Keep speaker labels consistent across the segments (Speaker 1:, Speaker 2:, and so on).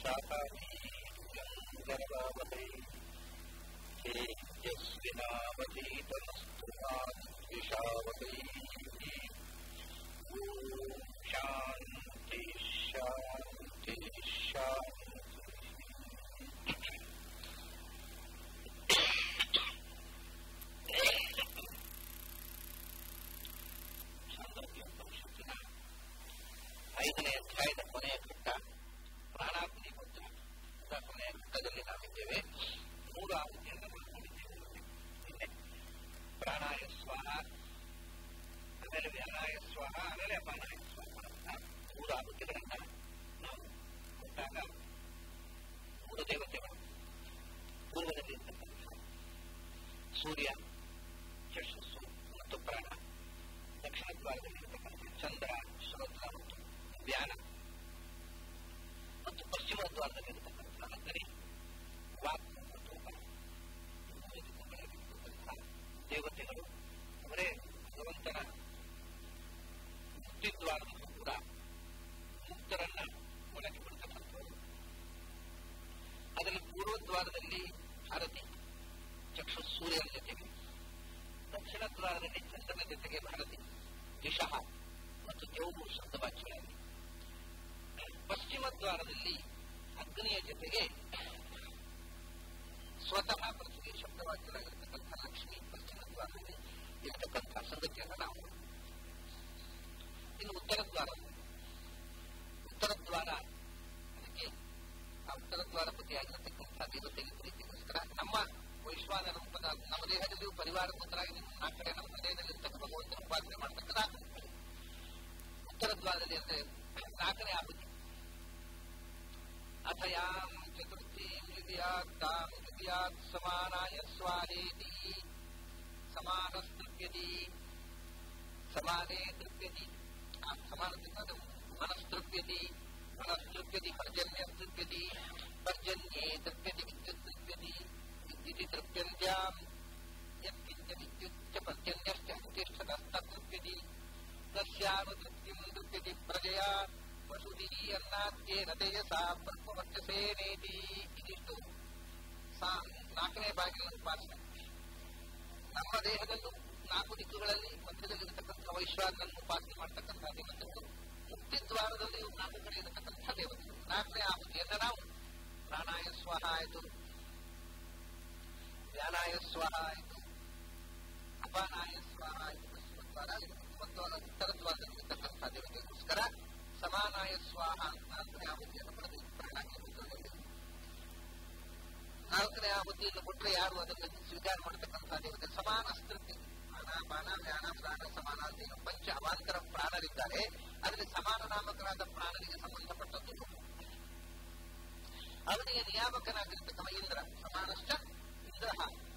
Speaker 1: शाखावीर्यङ्गरवावहै तेजस्विनावधीतमस्तु मा द्विषावहै ॐ शान्ति शान्ति शान्ति ಛಾಂದೋಗ್ಯ ಉಪನಿಷತ್ತಿನ ಐದನೇ ಅಧ್ಯಾಯದ ಕೊನೆಯ ಘಟ್ಟ ಪ್ರಾಣಾಗ್ನಿ ಮುದ್ರ ಅದರ ಕೊನೆಯ ಘಟ್ಟದಲ್ಲಿ ನಾವಿದ್ದೇವೆ ಮೂರು ಆಹುತಿಯನ್ನು ಮಾಡ್ಕೊಂಡಿದ್ದೇವೆ ನಿನ್ನೆ ಪ್ರಾಣಾಯ ಸ್ವಾಹ ಆಮೇಲೆ ವ್ಯಾನಾಯ ಸ್ವಾಹ ಆಮೇಲೆ ಅಪಾನಾಯ ಸ್ವಾಹ ಅಂತ ಮೂರು ಆಹುತಿಗಳನ್ನ ನಾವು ಕೊಟ್ಟಾಗ ಮೂರು ದೇವತೆಗಳು ಪೂರ್ವದಲ್ಲಿ ಇರ್ತಕ್ಕಂಥ ಸೂರ್ಯ ಯಶಸ್ಸು ಮತ್ತು ಪ್ರಾಣ ದಕ್ಷಿಣ ದ್ವಾರದಲ್ಲಿ ಇರತಕ್ಕಂಥ ಚಂದ್ರ ಶ್ರೋತ್ರ ಮತ್ತು ವ್ಯಾನ ಮತ್ತು ಪಶ್ಚಿಮ ದ್ವಾರದಲ್ಲಿ ಇರತಕ್ಕಂಥ ಅಗ್ನಿ ವಾಕ್ ಮತ್ತು ಅಪಾನ. ಈ ಮೂರು ದಿಕ್ಕುಗಳಲ್ಲಿರ್ತಕ್ಕಂಥ ದೇವತೆಗಳು ಅವರೇ ಭಗವಂತನ ಮುಕ್ತಿದ್ವಾರದಲ್ಲೂ ಕೂಡ ಮುಕ್ತರನ್ನ ಒಳಗೆ ಬಿಡ್ತಕ್ಕಂಥವರು ಅದರಲ್ಲಿ ಪೂರ್ವದ್ವಾರದಲ್ಲಿ ಭಾರತಿ ಚಕ್ಷು ಸೂರ್ಯನ ಜೊತೆಗೆ ದಕ್ಷಿಣ ದ್ವಾರದಲ್ಲಿ ಚಂದ್ರನ ಜೊತೆಗೆ ಭಾರತಿ ದಿಶಃ ಮತ್ತು ದೇವರು ಶಬ್ದವಾಚ್ಯರಾಗಿ ಪಶ್ಚಿಮ ದ್ವಾರದಲ್ಲಿ ಅಗ್ನಿಯ ಜೊತೆಗೆ ಸ್ವತಃ ಪೃಥ್ವಿ ಶಬ್ದವಾಚ್ಯರಾಗಿರ್ತಕ್ಕಂಥ ಲಕ್ಷ್ಮಿ ಪಶ್ಚಿಮ ದ್ವಾರದಲ್ಲಿ ಇರತಕ್ಕಂಥ ಸಂಗತಿಯನ್ನು ನಾವು ಇನ್ನು ಉತ್ತರ ದ್ವಾರ ಉತ್ತರ ದ್ವಾರ ಅದಕ್ಕೆ ಆ ಉತ್ತರ ದ್ವಾರ ಪತಿಯಾಗಿರತಕ್ಕಂಥ ದೇವತೆಗೆ ಪ್ರೀತಿಗೋಸ್ಕರ ನಮ್ಮ ವೈಶ್ವಾನ ರೂಪದ ನಮ್ಮ ದೇಹದಲ್ಲಿಯೂ ಪರಿವಾರ ಪುತ್ರರಾಗಿ ಆ ಕಡೆ ನಮ್ಮ ಹೃದಯದಲ್ಲಿ ಇರ್ತಕ್ಕ ಭಗವಂತನ ಉಪಾಸನೆ ಮಾಡತಕ್ಕದ ಉತ್ತರ ದ್ವಾರದಲ್ಲಿ ಅಂದ್ರೆ ನಾಲ್ಕನೇ ಆಹುತಿ ಅಥ ಯಾಂ ಚತುರ್ಥೀಂ ವಿದ್ಯಾತ್ ತಾಂ ವಿದ್ಯಾತ್ ಸಮಾನಾಯ ಸ್ವಾರೇತಿ ಸಮಾನಸ್ತೃಪ್ಯತಿ ಸಮಾನೇ ತೃಪ್ಯತಿ ಆ ಸಮಾನ ಮನಸ್ತೃಪ್ಯತಿ ಮನಸ್ತೃಪ್ಯತಿ ಪರ್ಜನ್ಯಸ್ತೃಪ್ಯತಿ ಪರ್ಜನ್ಯೇ ತೃಪ್ಯತಿ ವಿದ್ಯುತ್ ತೃಪ್ಯತಿ ವಿದ್ಯುತಿ ತೃಪ್ಯಂತ್ಯಾಂ ಯತ್ಕಿಂಚ ವಿದ್ಯುಚ್ಚ ಪರ್ಜನ್ಯಶ್ಚ ಅತಿಷ್ಠತಸ್ತೃಪ್ಯತಿ ತಸ್ಯಾನುತೃಪ್ತಿಂ ತೃಪ್ಯತಿ ಪ್ರಜಯಾ ಪಶುಭಿಃ ಅನ್ನಾದ್ಯೇನ ತೇಜಸಾ ಬ್ರಹ್ಮವರ್ಚಸೇನೇತಿ ಇದಿಷ್ಟು ಸಾ ನಾಲ್ಕನೇ ಬಾಗಿಲಿನ ಉಪಾಸನೆ ನಮ್ಮ ದೇಹದಲ್ಲೂ ನಾಲ್ಕು ದಿಕ್ಕುಗಳಲ್ಲಿ ಮಧ್ಯದಲ್ಲಿರತಕ್ಕಂಥ ವೈಶ್ವಾನನ್ನು ಉಪಾಸನೆ ಮಾಡತಕ್ಕಂಥ ದೇವತೆಗಳು ಮುಕ್ತಿದ್ವಾರದಲ್ಲಿ ನಾಲ್ಕು ಕಡೆ ಇರತಕ್ಕಂಥ ದೇವತೆಗಳು ನಾಲ್ಕನೇ ಆಹುತಿಯನ್ನ ನಾವು ಪ್ರಾಣಾಯ ಸ್ವಾಹ ಆಯಿತು ವ್ಯಾನಾಯ ಸ್ವಾಹ ಆಯಿತು ಅಪಾನಾಯ ಸ್ವಾಹ ಆಯಿತು ಪಶ್ಚಿಮ ದ್ವಾರ ಮತ್ತು ಉತ್ತರ ದ್ವಾರದಲ್ಲಿ ಇರತಕ್ಕಂಥ ದೇವತೆಗೋಸ್ಕರ ಸಮಾನಾಯ ಸ್ವಾಹ ಅಂತ ನಾಲ್ಕನೇ ಆಹುತಿಯನ್ನು ಪಡೆದು ಪ್ರಾಣಾಗ್ನಿ ಮುದ್ರದಲ್ಲಿ ನಾಲ್ಕನೇ ಆಹುತಿಯನ್ನು ಕೊಟ್ಟರೆ ಯಾರು ಅದನ್ನು ಸ್ವೀಕಾರ ಮಾಡತಕ್ಕಂಥ ದೇವತೆ ಸಮಾನ ಅಸ್ತೃಪ್ತಿ ಬಾಣ ವ್ಯಾನ ಪ್ರಾಣ ಸಮಾನ ಅಂತ ಏನು ಪಂಚ ಅವಾಂತರ ಪ್ರಾಣರಿದ್ದಾರೆ ಅದರಲ್ಲಿ ಸಮಾನ ನಾಮಕರಾದ ಪ್ರಾಣರಿಗೆ ಸಂಬಂಧಪಟ್ಟದ್ದು ಅವನಿಗೆ ನಿಯಾಮಕನಾಗಿರ್ತಕ್ಕವ ಇಂದ್ರ ಸಮಾನಶ್ಚ ಇಂದ್ರ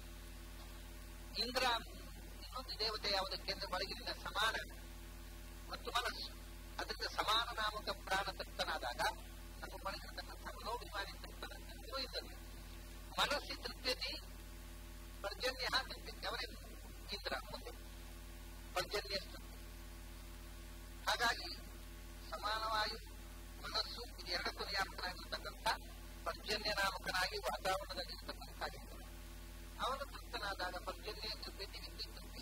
Speaker 1: ಇಂದ್ರ ಇನ್ನೊಂದು ದೇವತೆ ಯಾವುದಕ್ಕೆ ಅಂದ್ರೆ ಒಳಗಿನ ಸಮಾನ ಮತ್ತು ಮನಸ್ಸು ಅದರಿಂದ ಸಮಾನ ನಾಮಕ ಪ್ರಾಣ ತೃಪ್ತನಾದಾಗ ನಮ್ಮ ಒಳಗಿರತಕ್ಕಂಥ ಮನೋಭಿಮಾನಿ ತೃಪ್ತನಾಗ್ತಾನೆ ಇದ್ದಾನೆ ಮನಸ್ಸಿ ತೃಪ್ಯತಿ ಪರ್ಜನ್ಯ ತೃಪ್ಯತಿ ಅವರೇ ಇಂದ್ರ ಮುಂದೆ ಪರ್ಜನ್ಯ ತೃಪ್ತಿ ಹಾಗಾಗಿ ಸಮಾನವಾಯು ಮನಸ್ಸು ಇದು ಎರಡಕ್ಕೂ ನಿಯಾಮಕನಾಗಿರ್ತಕ್ಕಂಥ ಪರ್ಜನ್ಯ ನಾಮಕನಾಗಿ ವಾತಾವರಣದಲ್ಲಿ ಇರ್ತಕ್ಕಂಥ ಇಂದ್ರ ಅವನು ತೃಪ್ತನಾದಾಗ ಪರ್ಜನ್ಯ ತೃಪ್ಯತಿ ವಿದ್ಯುತ್ ತೃಪ್ತಿ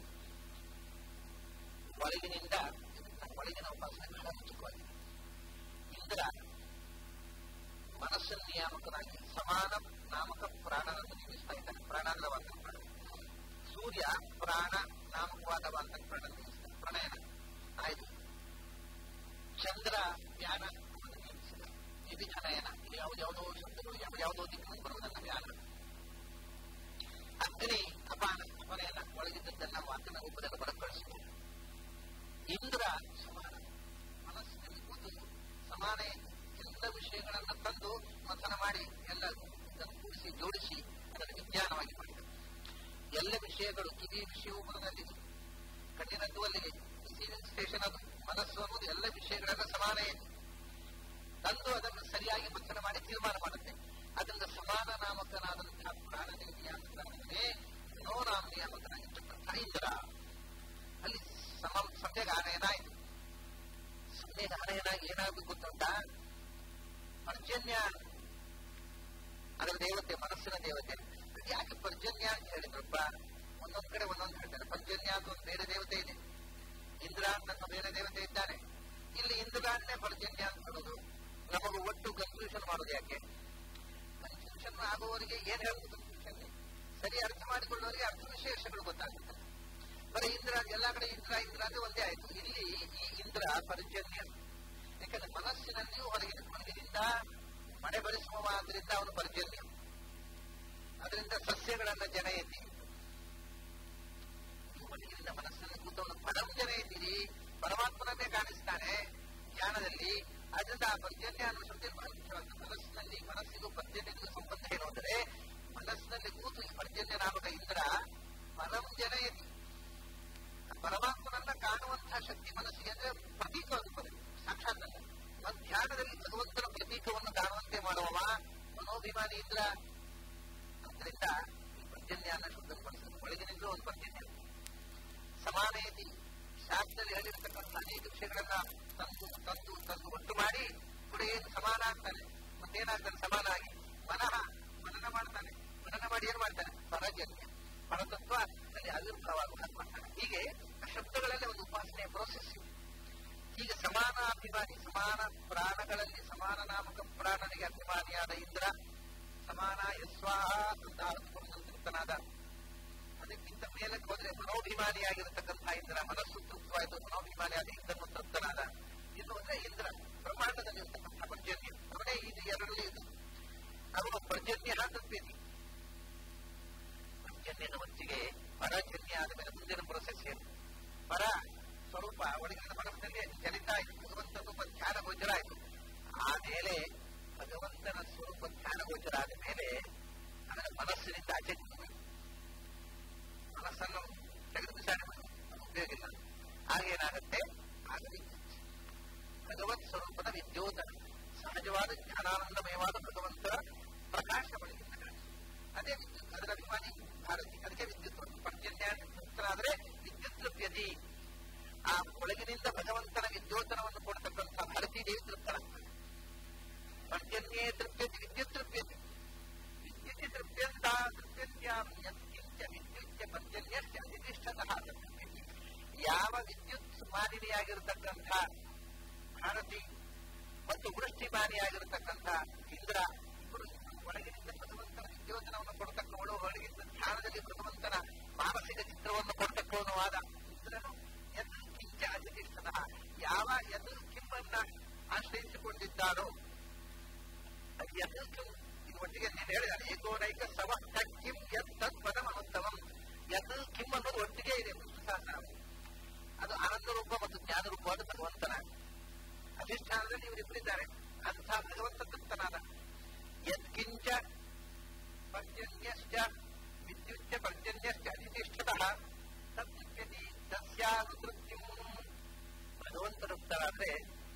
Speaker 1: ಒಳಗಿನಿಂದ ಒಳಗಿನ ಉಪಾಸನೆ ಬಹಳ ಮುಖ್ಯವಾಗಿದೆ ಇಂದ್ರ ಮನಸ್ಸನ್ನು ನಿಯಾಮಕನಾಗಿ ಸಮಾನ ನಾಮಕ ಪ್ರಾಣನನ್ನು ನಿಲ್ಲಿಸ್ತಾ ಇದ್ದಾನೆ ಪ್ರಾಣಾಂಗವಾದ ಪ್ರಾಣ ಸೂರ್ಯ ಪ್ರಾಣ ನಾಮಕವಾದವಾದ ಪ್ರಾಣ ನಿಲ್ಲಿಸ್ತಾನೆ ಪ್ರಣಯನ ಆಯ್ತು ಚಂದ್ರ ವ್ಯಾನ ನಿಲ್ಲಿಸಿದ ಇದು ಜನಯನ ಇದು ಯಾವುದ್ಯಾವುದೋ ಶಬ್ದಗಳು ಯಾವ ಯಾವುದೋ ದಿಕ್ಕಿನಲ್ಲಿ ಬರುವುದಲ್ಲ ವ್ಯಾನ ಅಗ್ನಿ ಅಪಾನ ಅಪನಯನ ಒಳಗಿದ್ದದ್ದನ್ನ ಮಾತಿನ ರೂಪದಲ್ಲಿ ಹೊರಗೆ ಕಳಿಸಿದ ಇಂದ್ರ ಸಮಾನ ಮನಸ್ಸಿನಲ್ಲಿ ಕೂತು ಸಮಾನ ಎಲ್ಲ ವಿಷಯಗಳನ್ನು ತಂದು ಮಥನ ಮಾಡಿ ಎಲ್ಲ ಇದನ್ನು ಕೂಡಿಸಿ ಜೋಡಿಸಿ ಅದನ್ನು ವಿಜ್ಞಾನವಾಗಿ ಮಾಡಿದ ಎಲ್ಲ ವಿಷಯಗಳು ಕಿವಿ ವಿಷಯವೂ ಮನದಲ್ಲಿ ಕಣ್ಣಿನದ್ದು ಅಲ್ಲಿಗೆ ರಿಸೀವಿಂಗ್ ಸ್ಟೇಷನ್ ಅದು ಮನಸ್ಸು ಅನ್ನೋದು ಎಲ್ಲ ವಿಷಯಗಳೆಲ್ಲ ಸಮಾನ ಇದೆ ತಂದು ಅದನ್ನು ಸರಿಯಾಗಿ ಮಥನ ಮಾಡಿ ತೀರ್ಮಾನ ಮಾಡುತ್ತೆ ಅದರಿಂದ ಸಮಾನ ನಾಮಕನಾದಂತಹ ಪ್ರಾಣ ನಿಯಾಮಕನಾದರೆ ನೋ ನಾಮ ನಿಯಾಮಕನಾಗಿರ್ತಕ್ಕಂಥ ಇಂದ್ರ ಅಲ್ಲಿ ಸಮ ಸಂಧ್ಯಾಗಾನಯನ ಆಯಿತು ಸಂಧ್ಯಾಗಾನಯನಾಗಿ ಏನಾಗಬೇಕು ಗೊತ್ತುಂಟ ಪರ್ಜನ್ಯ ಅದರ ದೇವತೆ ಮನಸ್ಸಿನ ದೇವತೆ ಅದು ಯಾಕೆ ಪರ್ಜನ್ಯ ಅಂತ ಹೇಳಿದ್ರಪ್ಪ ಒಂದೊಂದ್ ಕಡೆ ಒಂದೊಂದು ಹೇಳ್ತಾರೆ ಪರ್ಜನ್ಯ ಅಂತ ಒಂದು ಬೇರೆ ದೇವತೆ ಇದೆ ಇಂದ್ರ ಅಂತ ಬೇರೆ ದೇವತೆ ಇದ್ದಾನೆ ಇಲ್ಲಿ ಇಂದ್ರಾನ್ನೇ ಪರ್ಜನ್ಯ ಅಂತ ಹೇಳೋದು ನಮಗೆ ಒಟ್ಟು ಕನ್ಫ್ಯೂಷನ್ ಮಾಡೋದು ಯಾಕೆ ಕನ್ಫ್ಯೂಷನ್ ಆಗುವವರಿಗೆ ಏನ್ ಹೇಳುದು ಕನ್ಫ್ಯೂಷನ್ ಸರಿ ಅರ್ಥ ಮಾಡಿಕೊಳ್ಳುವವರಿಗೆ ಅರ್ಥ ವಿಶೇಷಗಳು ಗೊತ್ತಾಗುತ್ತೆ ಬರೀ ಇಂದ್ರ ಎಲ್ಲಾ ಕಡೆ ಇಂದ್ರ ಇಂದ್ರ ಅಂದ್ರೆ ಒಂದೇ ಆಯ್ತು ಇಲ್ಲಿ ಈ ಇಂದ್ರ ಪರ್ಜನ್ಯ ಯಾಕಂದ್ರೆ ಮನಸ್ಸಿನಲ್ಲಿಯೂ ಹೊರಗಿನ ಹೊರಗಿನಿಂದ ಮಳೆ ಬರಿಸುವ ಆದ್ರಿಂದ ಅವನು ಪರ್ಜನ್ಯ ಅದರಿಂದ ಸಸ್ಯಗಳನ್ನ ಜನಯತಿ ಹೊರಗಿನಿಂದ ಮನಸ್ಸಿನಲ್ಲಿ ಕೂತವನು ಪರಂ ಜನಯತಿರಿ ಪರಮಾತ್ಮನನ್ನೇ ಕಾಣಿಸ್ತಾನೆ ಧ್ಯಾನದಲ್ಲಿ ಅದರಿಂದ ಆ ಪರ್ಜನ್ಯ ಅನ್ನೋ ಶ್ರುತಿ ಮನಸ್ಸಿನಲ್ಲಿ ಮನಸ್ಸಿಗೂ ಪರ್ಜನ್ಯಕ್ಕೂ ಸಂಬಂಧ ಏನು ಅಂದರೆ ಮನಸ್ಸಿನಲ್ಲಿ ಕೂತು ಈ ಪರ್ಜನ್ಯ ನಾಮಕ ಇಂದ್ರ ಪರಂ ಜನಯತಿ ಪರಮಾತ್ಮನನ್ನ ಕಾಣುವಂತಹ ಶಕ್ತಿ ಮನಸ್ಸಿಗೆ ಅಂದ್ರೆ ಪ್ರತೀಕ ಅನ್ಕೋದೆ ಸಾಕ್ಷಾತ್ ಅಲ್ಲ ಒಂದು ಧ್ಯಾನದಲ್ಲಿ ಭಗವಂತನ ಪ್ರತೀಕವನ್ನು ಕಾಣುವಂತೆ ಮಾಡುವವ ಮನೋಭಿಮಾನಿ ಇಂದ್ರ ಅದರಿಂದ ಈ ಪರ್ಜನ್ಯ ಅನ್ನೋ ಶಬ್ದ ಬಳಸಿದ್ರು ಒಳಗಿನಿಂದ ಒಂದು ಪರ್ಜನ್ಯ ಸಮಾನೇತಿ ಶಾಸ್ತ್ರದಲ್ಲಿ ಹೇಳಿರ್ತಕ್ಕಂಥ ಅನೇಕ ವಿಷಯಗಳನ್ನ ತಂದು ತಂದು ತಂದು ಒಟ್ಟು ಮಾಡಿ ಕೂಡ ಏನು ಸಮಾನ ಆಗ್ತಾನೆ ಮತ್ತೇನಾಗ್ತಾನೆ ಸಮಾನ ಆಗಿ ಮನಃ ಮನನ ಮಾಡ್ತಾನೆ ಮನನ ಮಾಡಿ ಏನ್ ಮಾಡ್ತಾನೆ ಪರಜನ್ಯ ಪರತತ್ವ ಅಲ್ಲಿ ಆವಿರ್ಭಾವ ಮಾಡ್ತಾನೆ ಹೀಗೆ ಶಬ್ದಗಳಲ್ಲಿ ಒಂದು ಉಪಾಸನೆಯ ಪ್ರೋಸೆಸ್ ಹೀಗೆ ಸಮಾನಾಭಿಮಾನಿ ಸಮಾನ ಪ್ರಾಣಗಳಲ್ಲಿ ಸಮಾನ ನಾಮಕ ಪ್ರಾಣನಿಗೆ ಅಭಿಮಾನಿಯಾದ ಇಂದ್ರ ಸಮಾನ ಯಸ್ವಾಹ ಅಂತ ಅರ್ಥಕೊಂಡು ತೃಪ್ತನಾದ ಅದಕ್ಕಿಂತ ಮೇಲಕ್ಕೆ ಹೋದ್ರೆ ಮನೋಭಿಮಾನಿಯಾಗಿರತಕ್ಕಂಥ ಇಂದ್ರ ಮನಸ್ಸು ತೃಪ್ತವಾಯಿತು ಮನೋಭಿಮಾನಿಯಾದ ಇಂದ್ರನು ತೃಪ್ತನಾದ ಇನ್ನು ಅಂದ್ರೆ ಇಂದ್ರ ಬ್ರಹ್ಮಾಂಡದಲ್ಲಿ ಇರತಕ್ಕಂಥ ಪರ್ಜನ್ಯ ಅವನೇ ಇದು ಎರಡರಲ್ಲಿ ಇದು ಅವನು ಪರ್ಜನ್ಯ ತಪ್ಪಿದೆ ಪರ್ಜನ್ಯದ ಹೊತ್ತಿಗೆ ಪರಜನ್ಯ ಆದ ಮೇಲೆ ಮುಂದಿನ ಪ್ರೊಸೆಸ್ ಏನು ಪರ ಸ್ವರೂಪ ಒಳಗಿನ ಮನಸ್ಸಿನಲ್ಲಿ ಅದು ಚಲಿತ ಆಯಿತು ಭಗವಂತ ರೂಪ ಧ್ಯಾನ ಗೋಚರ ಆಯಿತು ಆಮೇಲೆ ಭಗವಂತನ ಸ್ವರೂಪ ಧ್ಯಾನ ಗೋಚರ ಆದ ಮೇಲೆ ಆಮೇಲೆ ಮನಸ್ಸಿನಿಂದ ಆಚೆ ಮನಸ್ಸನ್ನು ತೆಗೆದು ಬಿಸಾಡಿ ಉಪಯೋಗ ಇಲ್ಲ ಆಗೇನಾಗುತ್ತೆ ಆಗ ವಿದ್ಯುತ್ ಭಗವತ್ ಸ್ವರೂಪದ ವಿದ್ಯೋತನ ಸಹಜವಾದ ಜ್ಞಾನಾನಂದಮಯವಾದ ಭಗವಂತರ ಪ್ರಕಾಶ ಒಳಗಿಂದ ಅದೇ ವಿದ್ಯುತ್ ಅದರ ಅಭಿಮಾನಿ ಭಾರತಿ ಅದಕ್ಕೆ ವಿದ್ಯುತ್ ಪರ್ಜನ್ಯ ಆದ್ರೆ ವಿದ್ಯುತ್ ತೃಪ್ಯತಿ ಆ ಒಳಗಿನಿಂದ ಭಗವಂತನ ವಿದ್ಯೋತನವನ್ನು ಕೊಡತಕ್ಕಂಥ ಭಾರತೀ ದೇವಿ ತೃಪ್ತರಾಗ್ತಾರೆ ಪರ್ಜನ್ಯೇ ತೃಪ್ಯತಿ ವಿದ್ಯುತ್ ತೃಪ್ಯತಿ ವಿದ್ಯುತ್ ತೃಪ್ಯಂತ ತೃಪ್ಯತ್ಯಾಂ ಯತ್ಕಿಂಚ ವಿದ್ಯುತ್ ಪರ್ಜನ್ಯಸ್ಯ ಅಧಿಷ್ಠತಃ ತೃಪ್ಯತಿ ಯಾವ ವಿದ್ಯುತ್ ಮಾಲಿನಿಯಾಗಿರತಕ್ಕಂಥ ಭಾರತಿ ಮತ್ತು ವೃಷ್ಟಿಮಾನಿಯಾಗಿರತಕ್ಕಂಥ ಇಂದ್ರ ಇಬ್ಬರು ಒಳಗಿನಿಂದ ಭಗವಂತನ ವಿದ್ಯೋತನವನ್ನು ಕೊಡತಕ್ಕವಳು ಹೊರಗಿಂದ ಧ್ಯಾನದಲ್ಲಿ ಭಗವಂತನ ಮಾನಸಿಕ ಚಿತ್ರವನ್ನು ಕೊಡತಕ್ಕವನು ಆದ ಇಂದ್ರನು ಎದು ಕಿಂಚ ಅಧಿಷ್ಠತಃ ಯಾವ ಎದು ಕಿಮ್ಮನ್ನ ಆಶ್ರಯಿಸಿಕೊಂಡಿದ್ದಾರೋ ಯದು ಕಿಂ ಇದು ಒಟ್ಟಿಗೆ ನೀನು ಹೇಳಿದ ಏಕೋನೈಕ ಸವ ಕಿಂ ಯದ್ ತತ್ ಪದಮನುತ್ತಮಂ ಯದು ಕಿಂ ಅನ್ನೋದು ಒಟ್ಟಿಗೆ ಇದೆ ಸಹಸ್ರ ಅದು ಆನಂದ ರೂಪ ಮತ್ತು ಜ್ಞಾನ ರೂಪವಾದ ಭಗವಂತನ ಅಧಿಷ್ಠಾನದಲ್ಲಿ ಇವರಿಬ್ಬರಿದ್ದಾರೆ ಅಂಥ ಭಗವಂತ ತೃಪ್ತನಾದ ಯತ್ಕಿಂಚ ಪರ್ಜನ್ಯಶ್ಚ ವಿದ್ಯುಚ್ಚ ಪರ್ಜನ್ಯಶ್ಚ ಅಧಿತಿಷ್ಠತಃ ತತ್ಪ್ಯತಿ ತಸ್ಯಾನುತೃಪ್ತಿಂ ಭಗವಂತ ತೃಪ್ತರಾದ್ರೆ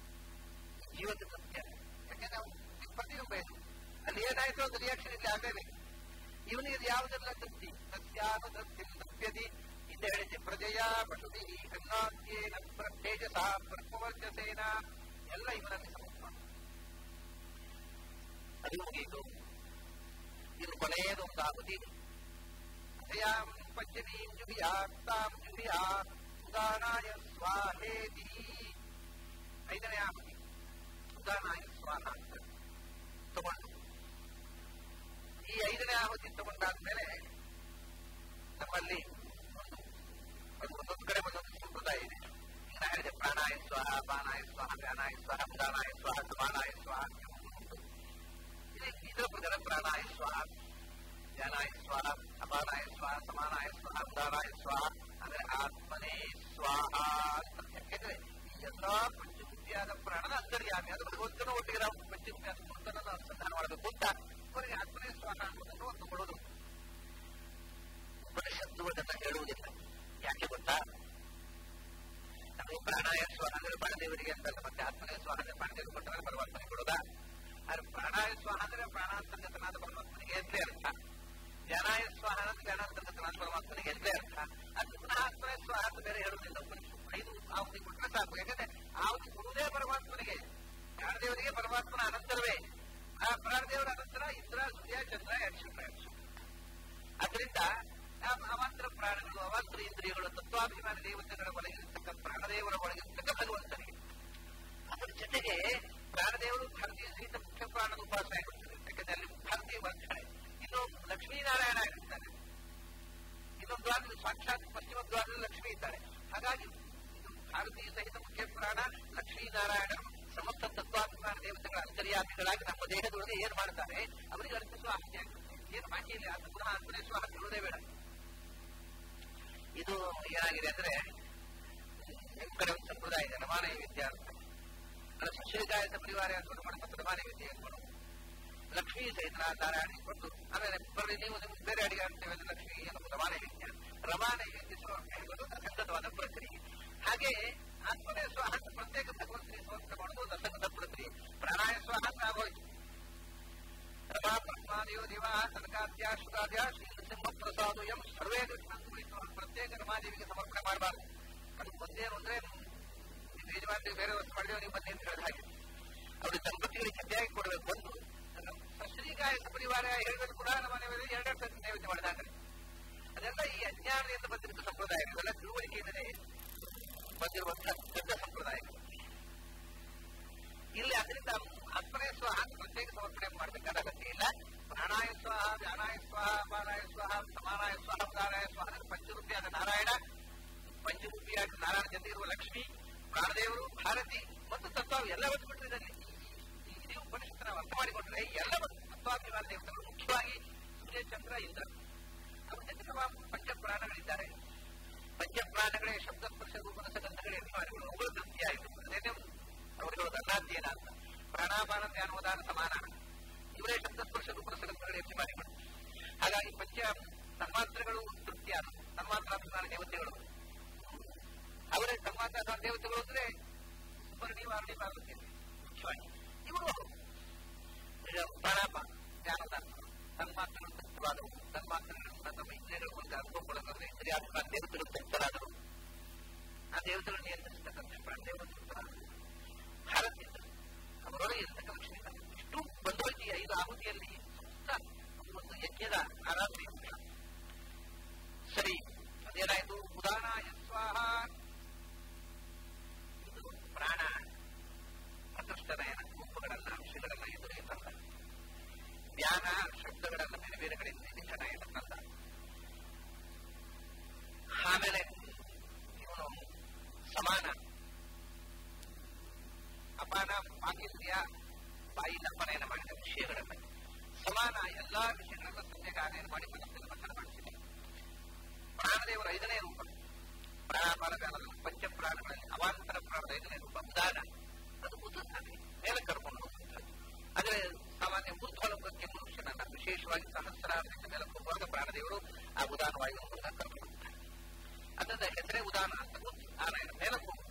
Speaker 1: ಜೀವದ ಸತ್ಯ ಯಾಕೆಂದ್ರೆ ನಾವು ಪ್ರತಿಯೊಬ್ಬ ಇದು ಅಲ್ಲಿ ಏನಾಯ್ತು ಅದು ರಿಯಾಕ್ಷನ್ ಇಲ್ಲಿ ಆಗಲೇಬೇಕು ಇವನಿಗೆ ಯಾವುದೆಲ್ಲ ತೃಪ್ತಿ ತಸ್ಯಾನುತೃಪ್ತಿ ತೃಪ್ಯತಿ ಹಿಂದೆ ಹೇಳಿದ್ದೆ ಪ್ರಜೆಯ ಪಶುದಿ ಅನ್ನಾದ್ಯೇನ ತೇಜಸ ಬ್ರಹ್ಮವರ್ಚಸೇನ ಎಲ್ಲ ಇವರಲ್ಲಿ ಸಮರ್ಥ ಅದು ಮುಗಿಯಿತು ಇನ್ನು ಕೊನೆಯದು ಒಂದು ಆಹುತಿ ಅಥಯಾಂ ಪಂಚಮೀಂ ಜುಹಿಯಾತ್ ತಾಂ ಜುಹಿಯಾತ್ ಉದಾನಾಯ ಸ್ವಾಹೇತಿ ಐದನೇ ಆಹುತಿ ಉದಾನಾಯ ಸ್ವಾಹ ಅಂತ ತಗೊಂಡು ಈ ಐದನೇ ಆಹುತಿ ತಗೊಂಡಾದ್ಮೇಲೆ ನಮ್ಮಲ್ಲಿ ಅದು ಒಂದೊಂದು ಕಡೆ ಒಂದೊಂದು ಸಂಪ್ರದಾಯ ಇದೆ ಈಗ ನಾ ಹೇಳಿದೆ ಪ್ರಾಣಾಯ ಸ್ವಾಹ ಪಾನಾಯ ಸ್ವಾಹ ಜ್ಞಾನಾಯ ಸ್ವಾಹ ಉದಾನಾಯ ಸ್ವಾಹ ಸಮಾನಾಯ ಸ್ವಾಹ ಇದರ ಪ್ರಕಾರ ಪ್ರಾಣಾಯ ಸ್ವಾಹ ಜ್ಞಾನಾಯ ಸ್ವಾಹ ಅಪಾನಾಯ ಸ್ವಾಹ ಸಮಾನಾಯ ಸ್ವಾಹ ಉದಾನಾಯ ಸ್ವಾಹ ಅಂದ್ರೆ ಆತ್ಮನೇ ಸ್ವಾಹ ಅಂತ ಯಾಕೆಂದ್ರೆ ಈ ಎಲ್ಲಾ ಪಂಚಭೂತಿಯಾದ ಪ್ರಾಣನ ಅಂತರ್ಯಾಮಿ ಅದು ಭಗವಂತನ ಒಟ್ಟಿಗೆ ನಾವು ಪಂಚಭೂತಿಯಾದ ಭಗವಂತನನ್ನು ಅನುಸಂಧಾನ ಮಾಡಬೇಕು ಅಂತ ಅವರಿಗೆ ಆತ್ಮನೇ ಸ್ವಾಹ ಅನ್ನೋದನ್ನು ಒಂದು ಕೊಡೋದು ಉಪನಿಷತ್ತು ಅದನ್ನ ಹೇಳುವುದಿಲ್ಲ ಯಾಕೆ ಗೊತ್ತಾ ನಮಗೆ ಪ್ರಾಣಾಯ ಸ್ವಾಹ ಅಂದ್ರೆ ಪ್ರಾಣದೇವರಿಗೆ ಅಂತಲ್ಲ ಮತ್ತೆ ಆತ್ಮನೇ ಸ್ವಾಹ ಅಂದ್ರೆ ಪ್ರಾಣದೇವರು ಕೊಟ್ಟರೆ ಪರಮಾತ್ಮನಿಗೆ ಕೊಡೋದಾ ಆದ್ರೆ ಪ್ರಾಣಾಯ ಸ್ವಾಹ ಅಂದ್ರೆ ಪ್ರಾಣಾಂತರ್ಗತನಾದ ಪರಮಾತ್ಮನಿಗೆ ಎಂದೇ ಅರ್ಥ ಜ್ಞಾನಾಯ ಸ್ವಾಹ ಅಂದ್ರೆ ಜ್ಞಾನಾಂತರ್ಗತನಾದ ಪರಮಾತ್ಮನಿಗೆ ಎಂದೇ ಅರ್ಥ ಅದು ಪುನಃ ಆತ್ಮನೇ ಸ್ವಾಹ ಅಂತ ಬೇರೆ ಹೇಳುವುದಿಲ್ಲ ಉಪನಿಷತ್ತು ಐದು ಆಹುತಿ ಕೊಟ್ಟರೆ ಸಾಕು ಯಾಕಂದ್ರೆ ಆಹುತಿ ಕೊಡುವುದೇ ಪರಮಾತ್ಮನಿಗೆ ಪ್ರಾಣದೇವರಿಗೆ ಪರಮಾತ್ಮನ ಅನಂತರವೇ ಆ ಪ್ರಾಣದೇವರ ಅನಂತರ ಇಂದ್ರ ಸೂರ್ಯ ಸೂರ್ಯಚಂದ್ರ ಎಕ್ಸೆಟ್ರಾ ಎಕ್ಸೆಟ್ರಾ ಅದರಿಂದ ಅವಾಂತರ ಪ್ರಾಣಗಳು ಅವಾಂತರ ಇಂದ್ರಿಯಗಳು ತತ್ವಾಭಿಮಾನ ದೇವತೆಗಳ ಒಳಗಿರತಕ್ಕ ಪ್ರಾಣದೇವರ ಒಳಗಿರತಕ್ಕ ಭಗವಂತನಿಗೆ ಅದರ ಜೊತೆಗೆ ಪ್ರಾಣದೇವರು ಭಾರತೀಯ ಸಹಿತ ಮುಖ್ಯ ಪ್ರಾಣದ ಉಪಾಸನೆ ಆಗಿರ್ತಾರೆ ಯಾಕಂದ್ರೆ ಅಲ್ಲಿ ಭಾರತೀಯ ವರ್ಧನೆ ಇನ್ನು ಲಕ್ಷ್ಮೀನಾರಾಯಣ ಆಗಿರ್ತಾನೆ ಇನ್ನೊಂದು ದ್ವಾರದಲ್ಲಿ ಸಾಕ್ಷಾತ್ ಪಶ್ಚಿಮ ದ್ವಾರದಲ್ಲಿ ಲಕ್ಷ್ಮೀ ಇದ್ದಾರೆ ಹಾಗಾಗಿ ಇದು ಭಾರತೀಯ ಸಹಿತ ಮುಖ್ಯ ಪ್ರಾಣ ಲಕ್ಷ್ಮೀನಾರಾಯಣ ಸಮಸ್ತ ತತ್ವಾಭಿಮಾನ ದೇವತೆಗಳ ಅಂತರ್ಯಾಮಿಗಳಾಗಿ ನಮ್ಮ ದೇಹದೊಳಗೆ ಏನ್ ಮಾಡ್ತಾರೆ ಅವರಿಗೆ ಅರ್ಪಿಸುವ ಆಸ್ತಿ ಆಗುತ್ತೆ ಏನು ಬಾಕಿ ಇಲ್ಲ ಅದು ಪುನಃ ಅರ್ಪಣಿಸುವ ಹಾಗೆ ಹೇಳುವುದೇ ಬೇಡ ಇದು ಏನಾಗಿದೆ ಅಂದ್ರೆ ನಿಮ್ ಕಡೆ ಒಂದು ಸಂಪ್ರದಾಯ ಇದೆ ರಮಾನಯ ವಿದ್ಯೆ ಅಂತ ಅದು ಸಸ್ಯಗಾಯದ ಪರಿವಾರ ಅಂತ ಮಾಡ್ಕೊಂಡು ರಮಾನಯ ವಿದ್ಯೆ ಅಂತ ಲಕ್ಷ್ಮೀ ಸಹಿತ ನಾರಾಯಣ ಕೊಟ್ಟು ಆಮೇಲೆ ಬರಲಿ ನೀವು ನಿಮ್ಗೆ ಬೇರೆ ಅಡಿಗೆ ಆಗ್ತೇವೆ ಅಂದ್ರೆ ಲಕ್ಷ್ಮೀ ಅನ್ನೋದು ರಮಾನಯ ವಿದ್ಯೆ ರಮಾನಯ ವಿದ್ಯೆ ಹೇಳೋದು ಅಸಂಗತವಾದ ಪ್ರಕ್ರಿಯೆ ಹಾಗೆ ಆತ್ಮನೇ ಸ್ವಾಹ ಅಂತ ಪ್ರತ್ಯೇಕ ಭಗವಂತನಿಗೆ ಸಮರ್ಪಣೆ ಮಾಡೋದು ಅಸಂಗತ ಪ್ರಕ್ರಿಯೆ ಪ್ರಾಣಾಯ ಸ್ವಾಹ ಅಂತ ಆಗೋಯ್ತು ರಮಾ ಬ್ರಹ್ಮಾದಿಯೋ ದಿವ ಕನಕಾದ್ಯ ಶುಗಾದ್ಯ ಶ್ರೀ ನೃಸಿಂಹ ಪ್ರಸಾದ ಎಂ ಸರ್ವೇ ಕೃಷ್ಣ ಪ್ರತ್ಯೇಕ ರಮಾದೇವಿಗೆ ಸಮರ್ಪಣೆ ಮಾಡಬಾರ್ದು ಅದು ಒಂದೇನು ಅಂದ್ರೆ ನೀವು ಯಜಮಾನ್ರಿಗೆ ಬೇರೆ ವಸ್ತು ಮಾಡಿದ್ರೆ ನೀವು ಬಂದು ಅಂತ ಹೇಳಿದ ಹಾಗೆ ಅವರು ದಂಪತಿಗಳಿಗೆ ಜೊತೆಯಾಗಿ ಕೊಡಬೇಕು ಒಂದು ಸಶ್ರೀಗಾಯಕ ಪರಿವಾರ ಹೇಳಿದ್ರು ಕೂಡ ನಮ್ಮ ಮನೆಯಲ್ಲಿ ಎರಡೆರಡು ಸರ್ತಿ ನೈವೇದ್ಯ ಮಾಡಿದಾಗ ಅದೆಲ್ಲ ಈ ಅಜ್ಞಾನದಿಂದ ಬಂದಿರುವ ಸಂಪ್ರದಾಯ ಇವೆಲ್ಲ ತಿಳುವಳಿಕೆಯಿಂದಲೇ ಬಂದಿರುವಂತಹ ದೊಡ್ಡ ಸಂಪ್ರದಾಯ ಇಲ್ಲಿ ಅದರಿಂದ ಆತ್ಮನೇ ಸ್ವಾಹ ಪ್ರತ್ಯೇಕ ಸಮರ್ಪಣೆ ಮಾಡಬೇಕಾದ ಅಗತ್ಯ ಇಲ್ಲ ಪ್ರಾಣಾಯ ಸ್ವಾಹ ವ್ಯಾನಾಯ ಸ್ವಾಹ ಅಪಾನಾಯ ಸ್ವಾಹ ಸಮಾನಾಯ ಸ್ವಾಹ ಉದಾರಾಯ ಸ್ವಾಹ ಪಂಚರೂಪಿಯಾದ ನಾರಾಯಣ ಪಂಚರೂಪಿಯಾದ ನಾರಾಯಣ ಜೊತೆ ಇರುವ ಲಕ್ಷ್ಮಿ ಪ್ರಾಣದೇವರು ಭಾರತಿ ಮತ್ತು ತತ್ವ ಎಲ್ಲ ಒಂದು ಬಿಟ್ಟಿರಲ್ಲಿ ಇಡೀ ಉಪನಿಷತ್ತು ನಾವು ಅರ್ಥ ಮಾಡಿಕೊಂಡ್ರೆ ಎಲ್ಲ ತತ್ವಾಭಿಮಾನ ದೇವತೆಗಳು ಮುಖ್ಯವಾಗಿ ಸೂರ್ಯ ಚಂದ್ರ ಇಂದ್ರ ಅವ್ರ ಜೊತೆ ನಮ್ಮ ಪಂಚಪ್ರಾಣಗಳಿದ್ದಾರೆ ಪಂಚಪ್ರಾಣಗಳೇ ಶಬ್ದ ಸ್ಪರ್ಶ ರೂಪದ ಗಂಧಗಳೇ ಅಭಿಮಾನಿಗಳು ಅವುಗಳು ತೃಪ್ತಿ ಆಯಿತು ಅದೇನೇ ಅವರು ಹೇಳೋದು ಅನ್ನಾದ್ಯೇನ ಅಂತ ಪ್ರಾಣಾಪಾನ ಧ್ಯಾನೋದಾನ ಸಮಾನ ಇವರೇ ಶಬ್ದ ಸ್ಪರ್ಶ ರೂಪದ ಗಂಧಗಳೇ ಅಭಿಮಾನಿಗಳು ಹಾಗಾಗಿ ಪಂಚ ತನ್ಮಾತ್ರಗಳು ತೃಪ್ತಿಯಾದ ತನ್ಮಾತ್ರಾಭಿಮಾನ ದೇವತೆಗಳು ಅವರೇ ತನ್ಮಾತ್ರ ದೇವತೆಗಳು ಅಂದ್ರೆ ಸುಪರ್ಣಿ ವಾರಣಿ ಪಾರ್ವತಿ ಮುಖ್ಯವಾಗಿ ಇವರು ಪ್ರಾಣಾಪ ಧ್ಯಾನೋದಾನ ತನ್ಮಾತ್ರಗಳು ತತ್ವವಾದವು ತನ್ಮಾತ್ರಗಳಿಂದ ತಮ್ಮ ಇಂದ್ರಿಯಗಳು ಒಂದು ಅನುಭವಗಳನ್ನು ಇಂದ್ರಿಯಾತ್ಮ ದೇವತೆಗಳು ತೃಪ್ತರಾದರು ಆ ದೇವತೆಗಳನ್ನು ನಿಯಂತ್ರಿಸತಕ್ಕಂಥ ಪ್ರಾಣದೇವರು ತೃಪ್ತರಾದರು ಭಾರತೀಯ ಅವರೊಳಗೆ ಇರತಕ್ಕ ಲಕ್ಷ್ಮೀ ಇಷ್ಟು ಬಂದೋಯ್ತು ಈ ಐದು ಆಹುತಿಯಲ್ಲಿ ಒಂದು ಯಜ್ಞದ ಆರಾಧನೆ ಸರಿ ಅದೇನಾಯ್ತು ಉದಾನಾಯ ಸ್ವಾಹ ಇದು ಪ್ರಾಣ ಪ್ರಕೃಷ್ಟನಯನ ಗುಂಪುಗಳನ್ನ ಅಂಶಗಳನ್ನ ಎದುರಿಗೆ ತಂದ ಧ್ಯಾನ ಶಬ್ದಗಳನ್ನ ಬೇರೆ ಬೇರೆ ಕಡೆಯಿಂದ ನಿಧಿಕನಯನ ತಂದ ಆಮೇಲೆ ಇವನು ಸಮಾನ ಅಪಾನ ಪಾಕಿಸ್ತಿಯ ಬಾಯಿನ ಅಪನಯನ ಮಾಡಿದ ವಿಷಯಗಳನ್ನ ಸಮಾನ ಎಲ್ಲಾ ವಿಷಯಗಳನ್ನ ತಂದೆಗೆ ಆನಯನ ಮಾಡಿ ಮನಸ್ಸಿನ ಮಥನ ಮಾಡಿಸಿದೆ ಪ್ರಾಣದೇವರ ಐದನೇ ರೂಪ ಪ್ರಾಣಾಪಾನ ಪಂಚ ಪ್ರಾಣಗಳಲ್ಲಿ ಅವಾಂತರ ಪ್ರಾಣದ ಐದನೇ ರೂಪ ಉದಾನ ಅದು ಉದಾನೆ ಮೇಲೆ ಕರ್ಕೊಂಡು ಹೋಗುವಂಥದ್ದು ಆದರೆ ಸಾಮಾನ್ಯ ಊರ್ಧ್ವಲೋಕಕ್ಕೆ ಮನುಷ್ಯನನ್ನ ವಿಶೇಷವಾಗಿ ಸಹಸ್ರಾರದಿಂದ ಮೇಲೆ ಹೋಗುವಾಗ ಪ್ರಾಣದೇವರು ಆ ಉದಾನ ವಾಯುವಿನ ಮೂಲಕ ಕರ್ಕೊಂಡು ಹೋಗ್ತಾರೆ ಅದರಿಂದ ಹೆಸರೇ ಉದಾನ ಅಂತ ಆನಯನ ಮೇಲೆ ಹೋಗುವುದು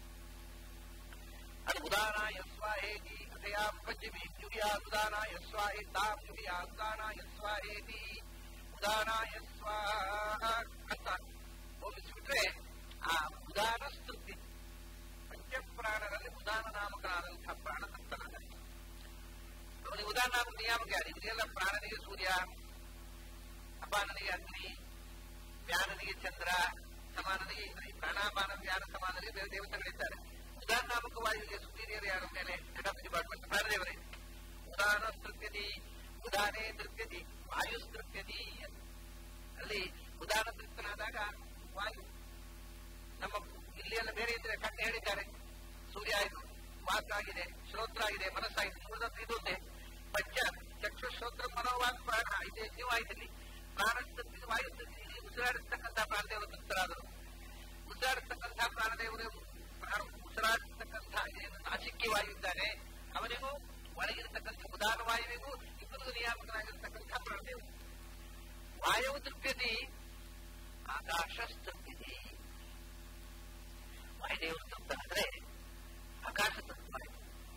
Speaker 1: ಅದು ಉದಾನಾಯ ಸ್ವಾಹೇತಿ ಅಥಯಾ ಪಂಚಮಿ ಜುರಿಯಾ ಉದಾನಾಯ ಸ್ವಾಹೇ ತಾಂ ಜುರಿಯಾ ಉದಾನಾಯ ಸ್ವಾಹೇತಿ ಉದಾನಾಯ ಸ್ವಾಹ ಅಂತ ಹೋಲಿಸಿಬಿಟ್ರೆ ಆ ಉದಾನ ಸ್ತುತಿ ಪಂಚಪ್ರಾಣರಲ್ಲಿ ಉದಾನ ನಾಮಕನಾದಂತಹ ಪ್ರಾಣತತ್ವನಾದ ಅವನಿಗೆ ಉದಾನ ನಾಮಕ ನಿಯಾಮಕ ಯಾರು ಇದೆಲ್ಲ ಪ್ರಾಣನಿಗೆ ಸೂರ್ಯ ಅಪಾನನಿಗೆ ಅಗ್ನಿ ವ್ಯಾನನಿಗೆ ಚಂದ್ರ ಸಮಾನನಿಗೆ ಇಂದ್ರ ಈ ಪ್ರಾಣಾಪಾನ ವ್ಯಾನ ಸಮಾನನಿಗೆ ಬೇರೆ ದೇವತೆಗಳಿದ್ದಾರೆ ಉದಾನ ನಾಮಕ ವಾಯುವಿಗೆ ಸುಪೀರಿಯರ್ ಯಾರ ಮೇಲೆ ಹೆಡ್ ಆಫ್ ಡಿಪಾರ್ಟ್ಮೆಂಟ್ ಪ್ರಾಣದೇವರೇ ಉದಾನ ತೃಪ್ಯತಿ ಉದಾನೇ ತೃಪ್ಯತಿ ವಾಯು ತೃಪ್ಯತಿ ಅಲ್ಲಿ ಉದಾನ ತೃಪ್ತನಾದಾಗ ವಾಯು ನಮ್ಮ ಇಲ್ಲಿ ಎಲ್ಲ ಬೇರೆ ಇದ್ರೆ ಕಣ್ಣು ಹೇಳಿದ್ದಾರೆ ಸೂರ್ಯ ಆಯ್ತು ವಾಕಾಗಿದೆ ಶ್ರೋತ್ರ ಆಗಿದೆ ಮನಸ್ಸಾಗಿದೆ ಉಳಿದಂತ ಇದೊಂದೇ ಪಂಚ ಚಕ್ಷು ಶ್ರೋತ್ರ ಮನೋವಾಕ್ ಪ್ರಾಣ ಇದೆ ನೀವಾಯ್ತಲ್ಲಿ ಪ್ರಾಣ ತೃಪ್ತಿ ವಾಯು ತೃಪ್ತಿ ಇಲ್ಲಿ ಉಸಿರಾಡಿಸ್ತಕ್ಕಂಥ ಪ್ರಾಣದೇವರು ತೃಪ್ತರಾದರು ಉಸಿರಾಡಿಸ್ತಕ್ಕಂಥ ಪ್ರಾಣದೇವರು ಪ್ರಾಣ ಉಸಿರಾಡಿಸ್ತಕ್ಕಂಥ ಏನು ನಾಚಿಕ್ಯ ವಾಯು ಇದ್ದಾನೆ ಅವನಿಗೂ ಒಳಗಿರತಕ್ಕಂಥ ಉದಾನ ವಾಯುವಿಗೂ ಇಬ್ಬರಿಗೂ ನಿಯಾಮಕನಾಗಿರ್ತಕ್ಕಂಥ ಪ್ರಾಣದೇವರು ವಾಯು ತೃಪ್ಯತಿ ಆಕಾಶ ತೃಪ್ಯತಿ ವಾಯುದೇವರು ತೃಪ್ತನಾದ್ರೆ ಆಕಾಶ ತೃಪ್ತವಾಯಿತು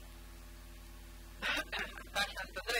Speaker 1: ಆಕಾಶ ಅಂತಂದ್ರೆ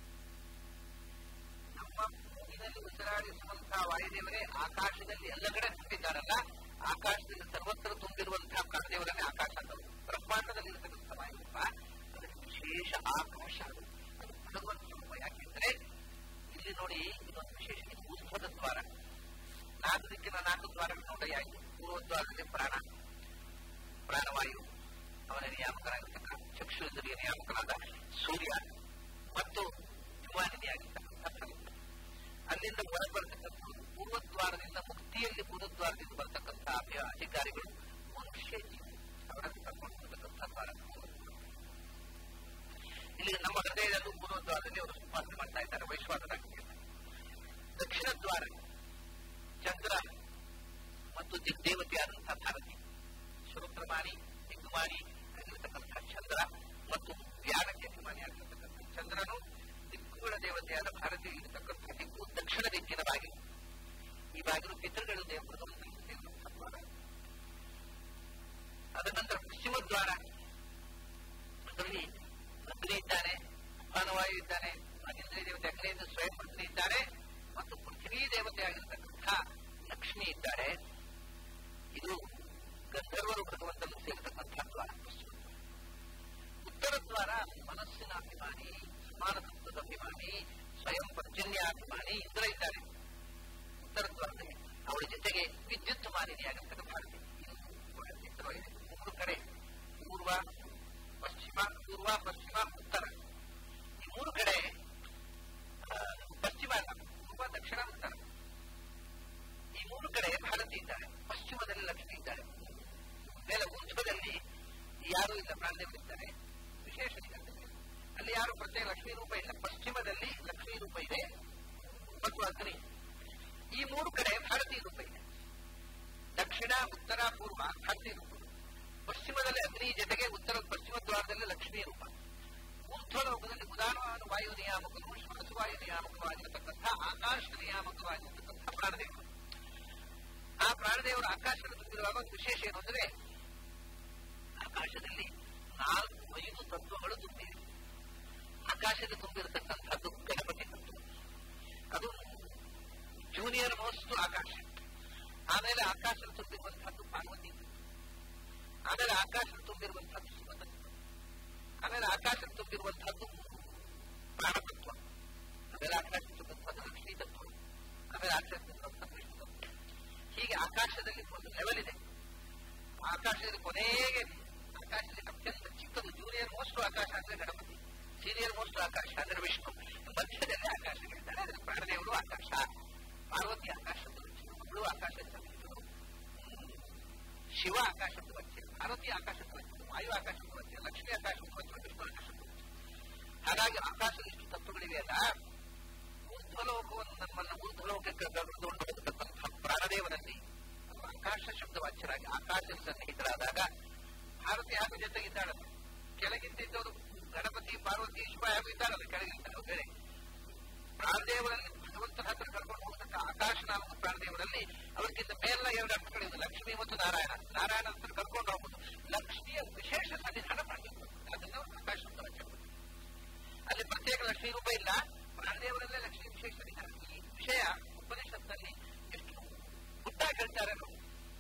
Speaker 1: ನಮ್ಮ ಮೂಗಿನಲ್ಲಿ ಉಸಿರಾಡಿಸುವಂತಹ ವಾಯುದೇವರೇ ಆಕಾಶದಲ್ಲಿ ಎಲ್ಲ ಕಡೆ ತುಂಬಿದ್ದಾರಲ್ಲ ಆಕಾಶದಲ್ಲಿ ಸರ್ವತ್ರ ತುಂಬಿರುವಂತಹ ಪ್ರಾಣದೇವರನ್ನೇ ಆಕಾಶ ಅಂತ ಬ್ರಹ್ಮಾಂಡದಲ್ಲಿ ಇರತಕ್ಕಂಥ ವಾಯುರೂಪ ಅದಕ್ಕೆ ವಿಶೇಷ ಆಕಾಶ ಅದು ಅದು ಭಗವಂತ ರೂಪ ಯಾಕೆಂದ್ರೆ ಇಲ್ಲಿ ನೋಡಿ ಇನ್ನೊಂದು ವಿಶೇಷ ಇದು ಊರ್ಧ್ವದ ದ್ವಾರ ನಾಲ್ಕು ದಿಕ್ಕಿನ ನಾಲ್ಕು ದ್ವಾರಗಳು ನೋಡಿ ಆಯ್ತು ಪೂರ್ವದ್ವಾರದಲ್ಲಿ ಪ್ರಾಣ ಪ್ರಾಣವಾಯು ಅವನ ನಿಯಾಮಕನಾಗಿರ್ತಕ್ಕ ಚಕ್ಷುಂದ್ರಿಯ ನಿಯಾಮಕನಾದ ಸೂರ್ಯ ಮತ್ತು ಹಿಮಾನಿಯಾಗಿರ್ತಕ್ಕಂಥ ಭಗವಂತ ಅಲ್ಲಿಂದ ಹೊರಗೆ ಬರ್ತಕ್ಕಂಥ ಪೂರ್ವದ್ವಾರದಿಂದ ಮುಕ್ತಿಯಲ್ಲಿ ಪೂರ್ವದ್ವಾರದಿಂದ ಬರ್ತಕ್ಕಂಥ ಅಭಿ- ಅಧಿಕಾರಿಗಳು ಮನುಷ್ಯ ಜೀವ ಅವರನ್ನು ಕರ್ಕೊಂಡು ಬರ್ತಕ್ಕಂಥ ದ್ವಾರ ಇಲ್ಲಿ ನಮ್ಮ ಹೃದಯದಲ್ಲೂ ಪೂರ್ವದ್ವಾರದಲ್ಲಿ ಅವರು ಉಪಾಸನೆ ಮಾಡ್ತಾ ಇದ್ದಾರೆ ವೈಶ್ವಾನರಾಗಿ ದಕ್ಷಿಣ ದ್ವಾರ ಚಂದ್ರ ಮತ್ತು ದಿಗ್ದೇವತೆಯಾದಂತಹ ಭಾರತಿ ಶ್ರೋತ್ರಮಾನಿ ದಿಗ್ಮಾನಿ ಆಗಿರತಕ್ಕಂಥ ಚಂದ್ರ ಮತ್ತು ವ್ಯಾನಕ್ಕೆ ಅಭಿಮಾನಿ ಆಗಿರತಕ್ಕಂಥ ಚಂದ್ರನು ದಿಕ್ಕುಗಳ ದೇವತೆಯಾದ ಭಾರತಿ ಇರತಕ್ಕಂಥ ದಿಕ್ಕು ದಕ್ಷಿಣ ದಿಕ್ಕಿನ ಬಾಗಿಲು ಈ ಬಾಗಿಲು ಪಿತೃಗಳು ದೇವರ ದ್ವಾರ ಅದ ನಂತರ ಪಶ್ಚಿಮ ದ್ವಾರ ಅದರಲ್ಲಿ ಅಗ್ನಿ ಇದ್ದಾನೆ ಅಪಾನವಾಯು ಇದ್ದಾನೆ ಅಗಿಂದ್ರಿಯ ದೇವತೆ ಅಗ್ನಿಯಿಂದ ಸ್ವಯಂ ಅಗ್ನಿ ಇದ್ದಾರೆ ಮತ್ತು ಪೃಥ್ವೀ ದೇವತೆಯಾಗಿರ್ತಕ್ಕಂಥ ಲಕ್ಷ್ಮಿ ಇದ್ದಾರೆ ಇದು ಗಂಧರ್ವರು ಭಗವಂತನು ಸೇರತಕ್ಕಂಥ ದ್ವಾರ ಪಶ್ಚಿಮ ದ್ವಾರ. ಉತ್ತರ ದ್ವಾರ ಮನಸ್ಸಿನ ಅಭಿಮಾನಿ ಸಮಾನ ತತ್ವದ ಅಭಿಮಾನಿ ಸ್ವಯಂ ಪರ್ಜನ್ಯಾಭಿಮಾನಿ ಇಂದ್ರ ಇದ್ದಾರೆ ಉತ್ತರ ದ್ವಾರದಲ್ಲಿ ಅವಳ ಜೊತೆಗೆ ವಿದ್ಯುತ್ ಮಾಲಿನ್ಯಾಗಿರ್ತಕ್ಕ ಭಾರತಿ ಇದು ಬಹಳ ಚಿತ್ರವಾಗಿದೆ ಮೂರು ಕಡೆ ಪೂರ್ವ ಪಶ್ಚಿಮ ಪೂರ್ವ ಪಶ್ಚಿಮ ಉತ್ತರ ಈ ಮೂರು ಕಡೆ ಆ, ಪಶ್ಚಿಮ ಅಲ್ಲ ಪೂರ್ವ ದಕ್ಷಿಣ ಉತ್ತರ ಈ ಮೂರು ಕಡೆ ಭಾರತಿ ಇದ್ದಾರೆ ಪಶ್ಚಿಮದಲ್ಲಿ ಲಕ್ಷ್ಮಿ ಇದ್ದಾರೆ ಮೇಲೆ ಊರ್ಧ್ವದಲ್ಲಿ ಯಾರು ಇಲ್ಲ ಪ್ರಾಣದೇವರಿದ್ದಾರೆ ವಿಶೇಷ ನಿಗದಿದೆ. ಅಲ್ಲಿ ಯಾರು ಪ್ರತ್ಯೇಕ ಲಕ್ಷ್ಮೀ ರೂಪ ಇಲ್ಲ ಪಶ್ಚಿಮದಲ್ಲಿ ಲಕ್ಷ್ಮೀ ರೂಪ ಇದೆ ಮತ್ತು ಅಗ್ನಿ ಈ ಮೂರು ಕಡೆ ಭಾರತೀಯ ರೂಪ ಇದೆ ದಕ್ಷಿಣ ಉತ್ತರ ಪೂರ್ವ ಭಾರತೀಯ ರೂಪ ಪಶ್ಚಿಮದಲ್ಲಿ ಅಗ್ನಿ ಜೊತೆಗೆ ಉತ್ತರ ಪಶ್ಚಿಮ ದ್ವಾರದಲ್ಲಿ ಲಕ್ಷ್ಮೀ ರೂಪ ಊರ್ಧ್ವ ಲೋಕದಲ್ಲಿ ಉದಾನವಾದ ವಾಯು ನಿಯಾಮಕರು ಶ್ವಾಸ ವಾಯು ನಿಯಾಮಕವಾಗಿರತಕ್ಕಂಥ ಆಕಾಶ ನಿಯಾಮಕವಾಗಿರತಕ್ಕಂಥ ಪ್ರಾಣದೇವರು ಆ ಪ್ರಾಣದೇವರು ಆಕಾಶದ ತುಂಬಿರುವಾಗ ಒಂದು ವಿಶೇಷ ಏನು ಅಂದ್ರೆ ಆಕಾಶದಲ್ಲಿ ನಾಲ್ಕು ಐದು ತತ್ವಗಳು ತುಂಬಿವೆ ಆಕಾಶದ ತುಂಬಿರತಕ್ಕಂಥದ್ದು ಗಣಪತಿ ತತ್ವ ಅದು ಜೂನಿಯರ್ ಮೋಸ್ಟ್ ಆಕಾಶ ಆಮೇಲೆ ಆಕಾಶ ತುಂಬಿರುವಂತಹದ್ದು ಪಾರ್ವತಿ ಆಮೇಲೆ ಆಕಾಶ ತುಂಬಿರುವಂತಹದ್ದು ಶಿವತತ್ವ ಆಮೇಲೆ ಆಕಾಶ ತುಂಬಿರುವಂತಹದ್ದು ಪ್ರಾಣತತ್ವ ಆಮೇಲೆ ಆಕಾಶ ತುಂಬಿರುವಂತಹದ್ದು ಲಕ್ಷ್ಮೀ ತತ್ವ ಆಮೇಲೆ ಆಕಾಶ ತುಂಬಿರುವಂತಹ ವಿಷ್ಣು ತತ್ವ ಹೀಗೆ ಆಕಾಶದಲ್ಲಿ ಒಂದು ಲೆವೆಲ್ ಇದೆ ಆಕಾಶದಲ್ಲಿ ಕೊನೆಗೆ ಆಕಾಶದಲ್ಲಿ ಅತ್ಯಂತ ಚಿಕ್ಕದು ಜೂನಿಯರ್ ಮೋಸ್ಟ್ ಆಕಾಶ ಅಂದ್ರೆ ಗಣಪತಿ ಸೀನಿಯರ್ ಮೋಸ್ಟ್ ಆಕಾಶ ಅಂದ್ರೆ ವಿಷ್ಣು ಮಧ್ಯದಲ್ಲಿ ಆಕಾಶಗಳಿದ್ದಾರೆ ಅದರ ಪ್ರಾಣದೇವರು ಆಕಾಶ ಪಾರ್ವತಿ ಆಕಾಶದ ಮಗಳು ಆಕಾಶದ ಲಕ್ಷ್ಮಿಗಳು. ಶಿವ ಆಕಾಶದ ವಚ್ಚೆ ಪಾರ್ವತಿ ಆಕಾಶದ ವಚ್ಚೆ ವಾಯು ಆಕಾಶದ ವಚ್ಚೆ ಲಕ್ಷ್ಮಿ ಆಕಾಶದ ವಚ್ಚೆ ವಿಷ್ಣು ಆಕಾಶದ ವಚ್ಚೆ ಹಾಗಾಗಿ ಆಕಾಶದ ಇಷ್ಟು ತತ್ವಗಳಿವೆಯಲ್ಲ ಊರ್ಧ್ವಲೋಕವನ್ನು ನಮ್ಮನ್ನು ಊರ್ಧ್ವಲೋಕಕ್ಕೆ ಕರೆದುಕೊಂಡು ಹೋಗತಕ್ಕಂಥ ಪ್ರಾಣದೇವನಲ್ಲಿ ಅವರು ಆಕಾಶ ಶಬ್ದವಾಚ್ಯರಾಗಿ ಆಕಾಶದ ಸನ್ನಿಹಿತರಾದಾಗ ಭಾರತಿ ಹಾಗೂ ಜೊತೆಗಿದ್ದಾಳಲ್ಲ ಕೆಳಗಿದ್ದಿದ್ದವರು ಗಣಪತಿ ಪಾರ್ವತಿ ಶಿವ ಹಾಗೂ ಇದ್ದಾರಲ್ಲ ಕೆಳಗಿದ್ದಾರೆ ಬೇರೆ ಪ್ರಾಣದೇವರಲ್ಲಿ ಭಗವಂತನ ಹತ್ರ ಕರ್ಕೊಂಡು ಹೋಗತಕ್ಕ ಆಕಾಶ ನಾಮಕ ಪ್ರಾಣದೇವರಲ್ಲಿ ಅವರಿಗಿಂತ ಮೇಲಿನ ಎರಡು ಅರ್ಥಗಳಿವೆ ಲಕ್ಷ್ಮಿ ಮತ್ತು ನಾರಾಯಣ ನಾರಾಯಣ ಹತ್ರ ಕರ್ಕೊಂಡು ಹೋಗುದು ಲಕ್ಷ್ಮಿಯ ವಿಶೇಷ ಸನ್ನಿಧಾನ ಪ್ರಾಣದೇವರು ಅದನ್ನ ಅವರು ಆಕಾಶ ಅಂತ ವಚನ ಅಲ್ಲಿ ಪ್ರತ್ಯೇಕ ಲಕ್ಷ್ಮೀ ರೂಪ ಇಲ್ಲ ಪ್ರಾಣದೇವರಲ್ಲೇ ಲಕ್ಷ್ಮೀ ವಿಶೇಷ ಸನ್ನಿಧಾನ ಈ ವಿಷಯ ಉಪನಿಷತ್ನಲ್ಲಿ ಎಷ್ಟು ಗುಟ್ಟಾಗಿ ಹೇಳ್ತಾರೆ ನೋಡಿ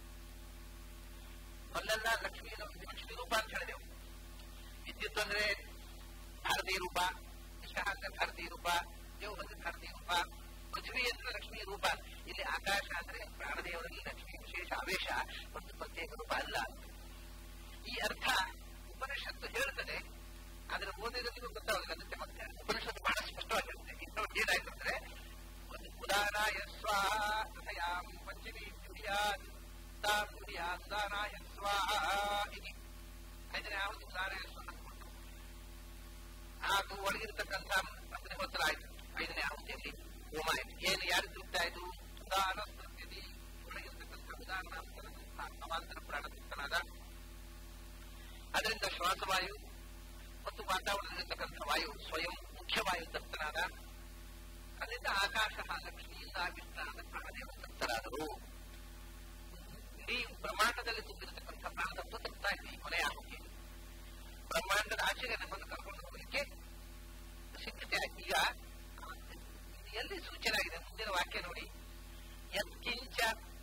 Speaker 1: ಅಲ್ಲೆಲ್ಲ ಲಕ್ಷ್ಮೀ ಲಕ್ಷ್ಮೀ ರೂಪ ಅಂತ ಹೇಳಿದೆವು ವಿದ್ಯುತ್ ಅಂದ್ರೆ ಭಾರತೀಯ ರೂಪ ವಿಷ ಅಂದ್ರೆ ಭಾರತೀಯ ರೂಪ ದೇವ್ ಅಂದ್ರೆ ಭಾರತೀಯ ರೂಪ ಪೃಥ್ವಿ ಅಂದ್ರೆ ಲಕ್ಷ್ಮೀ ರೂಪ ಇಲ್ಲಿ ಆಕಾಶ ಅಂದ್ರೆ ಪ್ರಾಣದೇವರಲ್ಲಿ ಲಕ್ಷ್ಮೀ ವಿಶೇಷ ಆವೇಶ ಒಂದು ಪ್ರತ್ಯೇಕ ರೂಪ ಅಲ್ಲ ಈ ಅರ್ಥ ಉಪನಿಷತ್ತು ಹೇಳ್ತದೆ ಆದ್ರೆ ಓದಿದ್ರೆ ಗೊತ್ತಾಗಲ್ಲ ಅದಕ್ಕೆ ಮತ್ತೆ ಉಪನಿಷತ್ತು ಬಹಳ ಸ್ಪಷ್ಟವಾಗಿರುತ್ತೆ ಇನ್ನೊಂದು ಏನಾಯ್ತು ಅಂದ್ರೆ ಒಂದು ಉದಾನಾಯ ಸ್ವಾಹ ತಥಯಾಂ ಪಂಚಮಿ ಕುರ್ಯಾತ್ ತಾಂ ಕುರ್ಯಾತ್ ಉದಾನಾಯ ಸ್ವಾಹ ಇದು ಐದನೇ ಆವತ್ತು ಉದಾನಾಯ ಸ್ವಾಹ ಕೊಟ್ಟು ಅದು ಒಳಗಿರ್ತಕ್ಕಂಥ ಅಗ್ನಿಹೋತ್ರ ಆಯ್ತು ಐದನೇ ಆವತಿಯಲ್ಲಿ ಹೋಮ ಆಯ್ತು ಏನು ಯಾರು ತೃಪ್ತಿ ಆಯ್ತು ಉದಾನ ತೃಪ್ತಿ ಒಳಗಿರ್ತಕ್ಕಂಥ ಉದಾನ ಅವಾಂತರ ಪ್ರಾಣ ತೃಪ್ತನಾದ ಅದರಿಂದ ಶ್ವಾಸವಾಯು ಮತ್ತು ವಾತಾವರಣದಲ್ಲಿರ್ತಕ್ಕಂಥ ವಾಯು ಸ್ವಯಂ ಮುಖ್ಯವಾಯು ತಪ್ತನಾದ ಅದರಿಂದ ಆಕಾಶ ಲಕ್ಷ್ಮಿಯಿಂದ ವಿಷ್ಣಾದ ಪ್ರಾಣದೇವ ತಪ್ತರಾದರು ಇಡೀ ಬ್ರಹ್ಮಾಂಡದಲ್ಲಿ ತುಂಬಿರತಕ್ಕಂಥ ಪ್ರಾಣತತ್ವ ತಪ್ತಾ ಇದೆ ಈ ಕೊನೆಯ ಆಹುತಿ ಬ್ರಹ್ಮಾಂಡದ ಆಚೆಗೆ ನಮ್ಮನ್ನು ಕರ್ಕೊಂಡು ಹೋಗಲಿಕ್ಕೆ ಸಿದ್ಧತೆ ಆಯ್ತು ಈಗ ಇದು ಎಲ್ಲಿ ಸೂಚನೆ ಆಗಿದೆ ಮುಂದಿನ ವಾಕ್ಯ ನೋಡಿ ಯತ್ಕಿಂಚ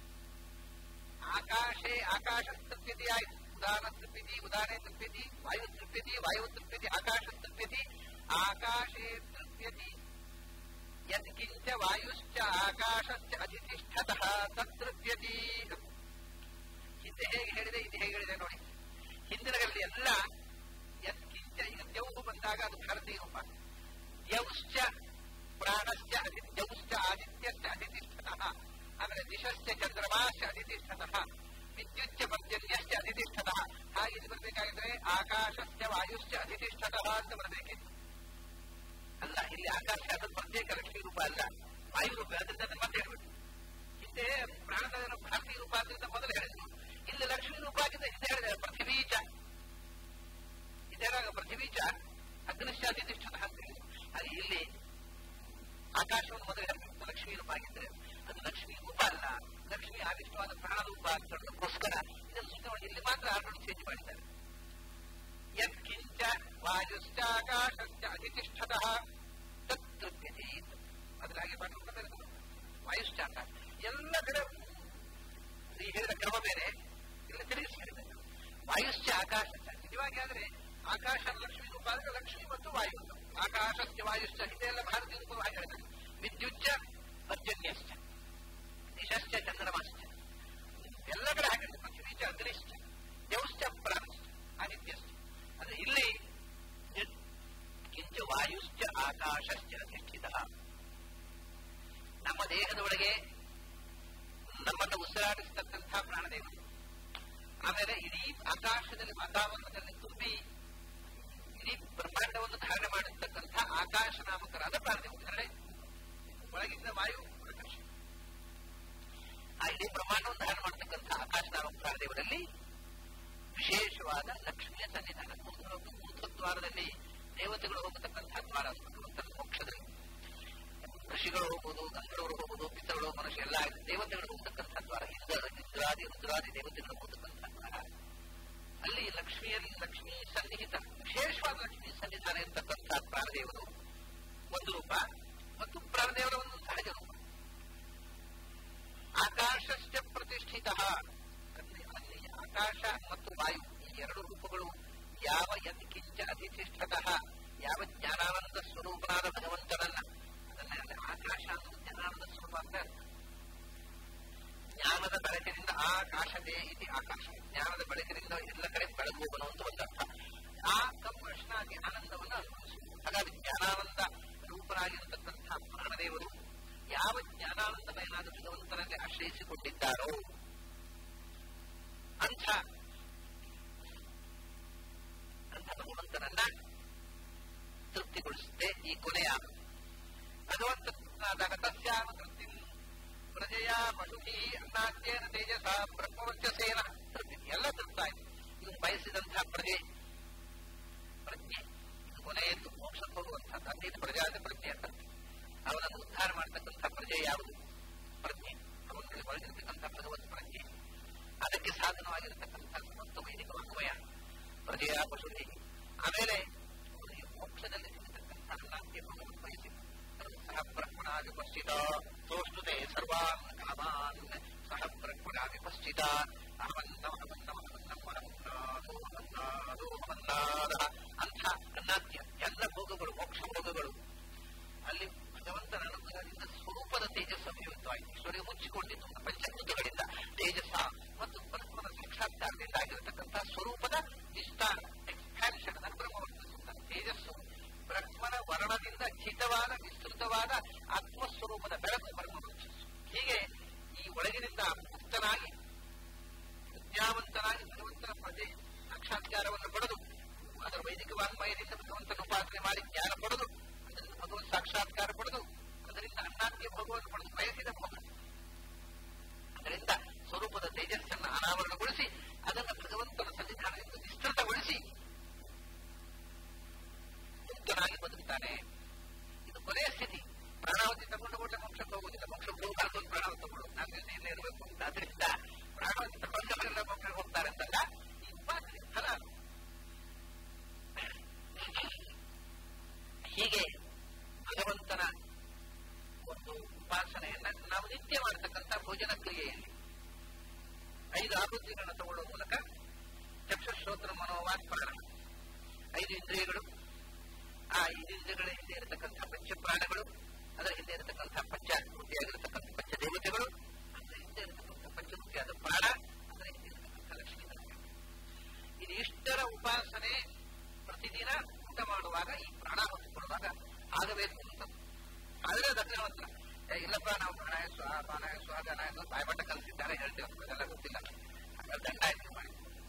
Speaker 1: ಆಕಾಶೇ ಆಕಾಶ ತೃಪ್ಯತಿ ಆಯ್ತು ಉದಾನ ತೃಪ್ಯತಿ ಉದಾನೆ ತೃಪ್ಯತಿ ವಾಯು ತೃಪ್ಯತಿ ವಾಯು ತೃಪ್ಯತಿ ಆಕಾಶ ತೃಪ್ಯತಿ ಆಕಾಶೇ ತೃಪ್ಯತಿ ಯತ್ಕಿಂಚ ವಾಯುಶ್ಚ ಆಕಾಶಶ್ಚ ಅಧಿತಿಷ್ಠತಃ ತದ್ರವ್ಯತಿ ಹಿಂದೆ ಹೇಗೆ ಹೇಳಿದೆ ಇದು ಹೇಗೆ ಹೇಳಿದೆ ನೋಡಿ ಹಿಂದಿನಗಳಲ್ಲಿ ಎಲ್ಲ ಯತ್ಕಿಂಚ ಈಗ ದೇವು ಬಂದಾಗ ಅದು ಭಾರತೀಯ ರೂಪ ಯೌಶ್ಚ ಪ್ರಾಣಶ್ಚ ಅಧಿ ಯೌಶ್ಚ ಆದಿತ್ಯಶ್ಚ ಅಧಿತಿಷ್ಠತಃ ಆಮೇಲೆ ದಿಶಶ್ಚ ಚಂದ್ರಮಾಶ್ಚ ಅಧಿತಿಷ್ಠತಃ ವಿದ್ಯುಚ್ಚ ಪರ್ಜನ್ಯಶ್ಚ ಅಧಿತಿಷ್ಠತಃ ಹಾಗೆ ಇದು ಬರಬೇಕಾಗಿದ್ರೆ ಆಕಾಶಶ್ಚ ವಾಯುಶ್ಚ ಅಧಿತಿಷ್ಠತಃ ಅಂತ ಬರಬೇಕಿತ್ತು ಅಲ್ಲ ಇಲ್ಲಿ ಆಕಾಶ ಅದು ಪ್ರತ್ಯೇಕ ಲಕ್ಷ್ಮೀ ರೂಪ ಅಲ್ಲ ವಾಯು ರೂಪ ಅದರಿಂದ ಅದನ್ನ ಮತ್ತೆ ಹೇಳ್ಬೇಕು ಹಿಂದೆ ಪ್ರಾಣದ ಭಾರತೀಯ ರೂಪ ಆದ್ರಿಂದ ಮೊದಲು ಹೇಳಿದ್ರು ಇಲ್ಲಿ ಲಕ್ಷ್ಮೀ ರೂಪ ಆಗಿದ್ದ ಹಿಂದೆ ಹೇಳಿದೆ ಪೃಥ್ವೀಚ ಇದೇನಾಗ ಪೃಥ್ವೀಚ ಅಗ್ನಿಶ್ಚ ಅಧಿತಿಷ್ಠತಃ ಅಂತ ಹೇಳಿದ್ರು ಹಾಗೆ ಇಲ್ಲಿ ಆಕಾಶವನ್ನು ಮೊದಲು ಹೇಳಬೇಕು ಲಕ್ಷ್ಮೀ ರೂಪ ಆಗಿದ್ರೆ ಅದು ಲಕ್ಷ್ಮೀ ರೂಪ ಅಲ್ಲ ಲಕ್ಷ್ಮಿ ಆವಿಷ್ಟವಾದ ಪ್ರಾಣ ರೂಪ ಅಂತ ಹೇಳೋದಕ್ಕೋಸ್ಕರ ಇದನ್ನು ಸುತ್ತವಾಗಿ ಇಲ್ಲಿ ಮಾತ್ರ ಆರ್ಡರ್ ಚೇಂಜ್ ಮಾಡಿದ್ದಾರೆ ಯತ್ಕಿಂಚ ವಾಯುಶ್ಚಾಕಾಶಶ್ಚ ಅಧಿತಿಷ್ಠತಃ ತತ್ತೃಪ್ಯತೆ ಅದ್ರ ಹಾಗೆ ಪಾಠ ಮಾಡ್ತಾರೆ ವಾಯುಶ್ಚಾಕಾಶ ಎಲ್ಲ ಕಡೆ ಈ ಹೇಳಿದ ಕ್ರಮ ಬೇರೆ ಇಲ್ಲ ತಿರುಗಿಸಿ ಹೇಳಿದ್ದಾರೆ ವಾಯುಶ್ಚ ಆಕಾಶ ನಿಜವಾಗಿ ಆದ್ರೆ ಆಕಾಶ ಲಕ್ಷ್ಮೀ ರೂಪ ಅಂದ್ರೆ ಲಕ್ಷ್ಮಿ ಮತ್ತು ವಾಯು ಆಕಾಶಶ್ಚ ವಾಯುಶ್ಚ ಇದೆಲ್ಲ ಭಾರತೀಯ ರೂಪವಾಗಿ ಹೇಳಿದ್ದಾರೆ ವಿದ್ಯುಚ್ಚ ಪರ್ಜನ್ಯಶ್ಚ ದಿಶಶ್ಚ ಚಂದ್ರಮಾಶ್ಚ ಎಲ್ಲ ಕಡೆ ಹಾಕಿದ್ರೆ ಪೃಥ್ವೀಚ ಅಗ್ನಿಶ್ಚ ದೇವಶ್ಚ ಪ್ರಾಣಶ್ಚ ಆದಿತ್ಯಶ್ಚ ಅಂದ್ರೆ ಇಲ್ಲಿ ಕಿಂಚ ವಾಯುಶ್ಚ ಆಕಾಶಶ್ಚ ಅಧಿಷ್ಠಿತ ನಮ್ಮ ದೇಹದ ಒಳಗೆ ನಮ್ಮನ್ನು ಉಸಿರಾಡಿಸ್ತಕ್ಕಂಥ ಪ್ರಾಣದೇವರು ಆಮೇಲೆ ಇಡೀ ಆಕಾಶದಲ್ಲಿ ವಾತಾವರಣದಲ್ಲಿ ತುಂಬಿ ಇಡೀ ಬ್ರಹ್ಮಾಂಡವನ್ನು ಧಾರಣೆ ಮಾಡಿರ್ತಕ್ಕಂಥ ಆಕಾಶ ನಾಮಕರಾದ ಪ್ರಾಣದೇವರು ಅಂದರೆ ಒಳಗಿಂದ ವಾಯು ಪ್ರಕಾಶ ಆ ಇಡೀ ಬ್ರಹ್ಮಾಂಡವನ್ನು ಧಾರಣೆ ಮಾಡತಕ್ಕಂಥ ಆಕಾಶ ನಾಮಕ ಪ್ರಾಣದೇವರಲ್ಲಿ ವಿಶೇಷವಾದ ಲಕ್ಷ್ಮಿಯ ಸನ್ನಿಧಾನ ದ್ವಾರದಲ್ಲಿ ದೇವತೆಗಳು ಹೋಗತಕ್ಕಂತಹ ದ್ವಾರ ಭಗವಂತನ ಮೋಕ್ಷದಲ್ಲಿ ಋಷಿಗಳು ಹೋಗುವುದು ಗಂಧರ್ವರು ಹೋಗುವುದು ಪಿತೃಗಳು ಮನುಷ್ಯ ಎಲ್ಲ ದೇವತೆಗಳು ಹೋಗತಕ್ಕಂಥ ದ್ವಾರ ಇಂದ್ರ ಇಂದ್ರಾದಿ ರುದ್ರಾದಿ ದೇವತೆಗಳು ಹೋಗತಕ್ಕಂಥ ದ್ವಾರ ಅಲ್ಲಿ ಲಕ್ಷ್ಮಿಯಲ್ಲಿ ಲಕ್ಷ್ಮೀ ಸನ್ನಿಹಿತ ವಿಶೇಷವಾದ ಲಕ್ಷ್ಮೀ ಸನ್ನಿಧಾನ ಇರತಕ್ಕಂಥ ಪ್ರಾಣದೇವರು ಒಂದು ರೂಪ ಮತ್ತು ಪ್ರಾಣದೇವರ ಒಂದು ಸಹಜ ರೂಪ ಆಕಾಶಶ್ಚ ಪ್ರತಿಷ್ಠಿತ ಅಲ್ಲಿ ಆಕಾಶ ಮತ್ತು ವಾಯು ಈ ಎರಡು ರೂಪಗಳು ಯಾವ ಯತ್ಕಿಂಚ ಅಧಿಷ್ಠತಃ ಯಾವ ಜ್ಞಾನಾನಂದ ಸ್ವರೂಪನಾದ ಭಗವಂತನನ್ನ ಅದನ್ನ ಆಕಾಶ ಅನ್ನೋದು ಜ್ಞಾನಾನಂದ ಸ್ವರೂಪ ಅಂತ ಜ್ಞಾನದ ಬೆಳಕಿನಿಂದ ಆಕಾಶದೇ ಇತಿ ಆಕಾಶ ಜ್ಞಾನದ ಬೆಳಕಿನಿಂದ ಎಲ್ಲ ಕಡೆ ಬೆಳಗುವವನು ಅಂತ ಒಂದರ್ಥ ಆ ಕಮ್ಮಷ್ಣಾಗಿ ಆನಂದವನ್ನು ಅನುಭವಿಸುವುದು ಹಾಗಾಗಿ ಜ್ಞಾನಾನಂದ ರೂಪರಾಗಿರತಕ್ಕಂತಹ ಪ್ರಾಣದೇವರು ಯಾವ ಜ್ಞಾನಾನಂದಮಯನಾದ ಭಗವಂತನಲ್ಲಿ ಆಶ್ರಯಿಸಿಕೊಂಡಿದ್ದಾರೋ ಅಂಥ ಅಂಥ ಭಗವಂತನನ್ನ ತೃಪ್ತಿಗೊಳಿಸುತ್ತೆ ಈ ಕೊನೆಯ ಭಗವಂತನಾದಾಗ ತಸ್ಯಾಮ ತೃಪ್ತಿ ಪ್ರಜೆಯ ಪಶುಭಿ ಅನ್ನಾದ್ಯೇನ ತೇಜಸ ಬ್ರಹ್ಮವರ್ಚಸೇನ ತೃಪ್ತಿ ಎಲ್ಲ ತೃಪ್ತಾಯ್ತು ಇವನು ಬಯಸಿದಂತಹ ಪ್ರಜೆ ಪ್ರಜ್ಞೆ ಇದು ಕೊನೆಯದ್ದು ಮೋಕ್ಷಕ್ಕೆ ಹೋಗುವಂತಹದ್ದು ಅದೇನು ಪ್ರಜಾದ ಪ್ರಜ್ಞೆ ಅಂತ ಅವನನ್ನು ಉದ್ಧಾರ ಮಾಡತಕ್ಕಂಥ ಪ್ರಜೆ ಯಾವುದು ಪ್ರಜ್ಞೆ ಅವನಲ್ಲಿ ಒಳಗಿರತಕ್ಕಂಥ ಭಗವತ್ ಪ್ರಜ್ಞೆ ಅದಕ್ಕೆ ಸಾಧನವಾಗಿರತಕ್ಕಂಥ ಸಮಸ್ತ ವೈದಿಕ ವಾಂಗ್ಮಯ ಪ್ರಜೆಯ ಪಶುಭಿ ಆಮೇಲೆ ಅವನಿಗೆ ಮೋಕ್ಷದಲ್ಲಿ ಸಿಗತಕ್ಕಂಥ ಅನ್ನಾದ್ಯ ಭಗವತ್ ಬಯಸಿ ಸಹ ಬ್ರಹ್ಮಣ ವಿಪಶ್ಚಿತ ಸೋಷ್ಟುತೆ ಸರ್ವಾನ್ ಕಾಮಾನ್ ಸಹ ಬ್ರಹ್ಮಣ ವಿಪಶ್ಚಿತ ಅಂಥ ಅನ್ನಾದ್ಯ ಎಲ್ಲ ಭೋಗಗಳು ಮೋಕ್ಷ ಭೋಗಗಳು ಅಲ್ಲಿ ಭಗವಂತನ ಅನುಗ್ರಹದಿಂದ ಸ್ವರೂಪದ ತೇಜಸ್ಸು ಅಭಿವ್ಯಕ್ತವಾಯಿತು ಈಶ್ವರಿಗೆ ಮುಚ್ಚಿಕೊಂಡಿತು ಪಂಚಭೂತಗಳಿಂದ ತೇಜಸ್ಸ ಮತ್ತು ಪರಸ್ಪರ ಸಾಕ್ಷಾತ್ಕಾರದಿಂದ ಆಗಿರತಕ್ಕಂತಹ ಸ್ವರೂಪದ ವಿಸ್ತಾರ ಎಕ್ಸ್ಪ್ಯಾನ್ಷನ್ ಅದನ್ನು ಬ್ರಹ್ಮವರ್ತಿಸುತ್ತಾರೆ ತೇಜಸ್ಸು ಬ್ರಹ್ಮನ ವರ್ಣದಿಂದ ಖಿತವಾದ ವಿಸ್ತೃತವಾದ ಆತ್ಮಸ್ವರೂಪದ ಬೆಳಕು ಬ್ರಹ್ಮವರ್ತಿಸು ಹೀಗೆ ಈ ಒಳಗಿನಿಂದ ಮುಕ್ತನಾಗಿ ವಿದ್ಯಾವಂತನಾಗಿ ಭಗವಂತನ ಪ್ರಜೆ ಸಾಕ್ಷಾತ್ಕಾರವನ್ನು ಪಡೆದು ಅದರ ವೈದಿಕ ವಾಂಗ್ಮಯದಿಂದ ಭಗವಂತನ ಉಪಾಸನೆ ಮಾಡಿ ಜ್ಞಾನ ಪಡೆದು ಅದರಿಂದ ಭಗವಂತ ಸಾಕ್ಷಾತ್ಕಾರ ಪಡೆದು ಅದರಿಂದ ಅನ್ನಾದ್ಯ ಭೋಗವನ್ನು ಪಡೆದು ಬಯಸಿದ ಭೋಗ ಅದರಿಂದ ಸ್ವರೂಪದ ತೇಜಸ್ಸನ್ನು ಅನಾವರಣಗೊಳಿಸಿ ಅದನ್ನು ಭಗವಂತನ ಸನ್ನಿಧಾನದಿಂದ ವಿಸ್ತೃತಗೊಳಿಸಿ ಮುಕ್ತನಾಗಿ ಬದುಕ್ತಾನೆ ಇದು ಕೊನೆಯ ಸ್ಥಿತಿ ಪ್ರಾಣಾವತಿ ತಗೊಂಡು ಕೂಡ ಮೋಕ್ಷಕ್ಕೆ ಹೋಗುದಿಲ್ಲ ಮೋಕ್ಷಕ್ಕೆ ಹೋಗಬಾರ್ದು ಅಂತ ಪ್ರಾಣಾವತಿ ತಗೊಳ್ಳೋದು ನಾನು ಇಲ್ಲೇ ಇರಬೇಕು ಅಂತ ಅದರಿಂದ ಪ್ರಾಣಾವತಿ ತಗೊಂಡವರೆಲ್ಲ ಮೋಕ್ಷಕ್ಕೆ ಹೋಗ್ತಾರೆ ಅಂತಲ್ಲ ಈ ಉಪಾಸನೆ ಫಲ ಅದು. ಹೀಗೆ ಭಗವಂತನ ಒಂದು ಉಪಾಸನೆಯನ್ನ ನಾವು ನಿತ್ಯ ಮಾಡತಕ್ಕಂಥ ಭೋಜನ ಕ್ರಿಯೆಯಲ್ಲಿ ಐದು ಆಹುತಿಗಳನ್ನು ತಗೊಳ್ಳುವ ಮೂಲಕ ಚಕ್ಷುಶ್ರೋತ್ರ ಮನೋವಾಕ್ ಪ್ರಾಣ ಐದು ಇಂದ್ರಿಯಗಳು ಆ ಐದು ಇಂದ್ರಿಯಗಳ ಹಿಂದೆ ಇರತಕ್ಕಂಥ ಪಂಚಪ್ರಾಣಗಳು ಅದರ ಹಿಂದೆ ಇರತಕ್ಕಂಥ ಪಂಚಾಕೃತಿಯಾಗಿರತಕ್ಕಂಥ ಪಂಚದೇವತೆಗಳು ಅದರ ಹಿಂದೆ ಇರತಕ್ಕಂಥ ಪಂಚಮುಖಿಯಾದ ಪ್ರಾಣ ಅದರ ಹಿಂದೆ ಇರತಕ್ಕಂಥ ಲಕ್ಷ್ಮೀನಾರಾಯಣ ಇದು ಇಷ್ಟರ ಉಪಾಸನೆ ಪ್ರತಿದಿನ ಊಟ ಮಾಡುವಾಗ ಈ ಪ್ರಾಣ ಹೊಂದಿಕೊಳ್ಳುವಾಗ ಆಗಬೇಕು ಅಂತ ಆದರೆ ದಕ್ಷಿಣವಂತರ ಇಲ್ಲಪ್ಪ ನಾವು ಪ್ರಾಣಾಯ ಸ್ವಾಹ ಪ್ರಾಣಾಯ ಸ್ವಾಹ ಗಾನಾಯ ಸ್ವಾಹ ಬಾಯ್ಬಟ್ಟ ಕಲಿಸಿದ್ದಾರೆ ಹೇಳ್ತೇವೆ ಅದೆಲ್ಲ ಗೊತ್ತಿಲ್ಲ ಹಾಗಾದ್ರೆ ದಂಡ ಆಯ್ತು ಮಾಡಿ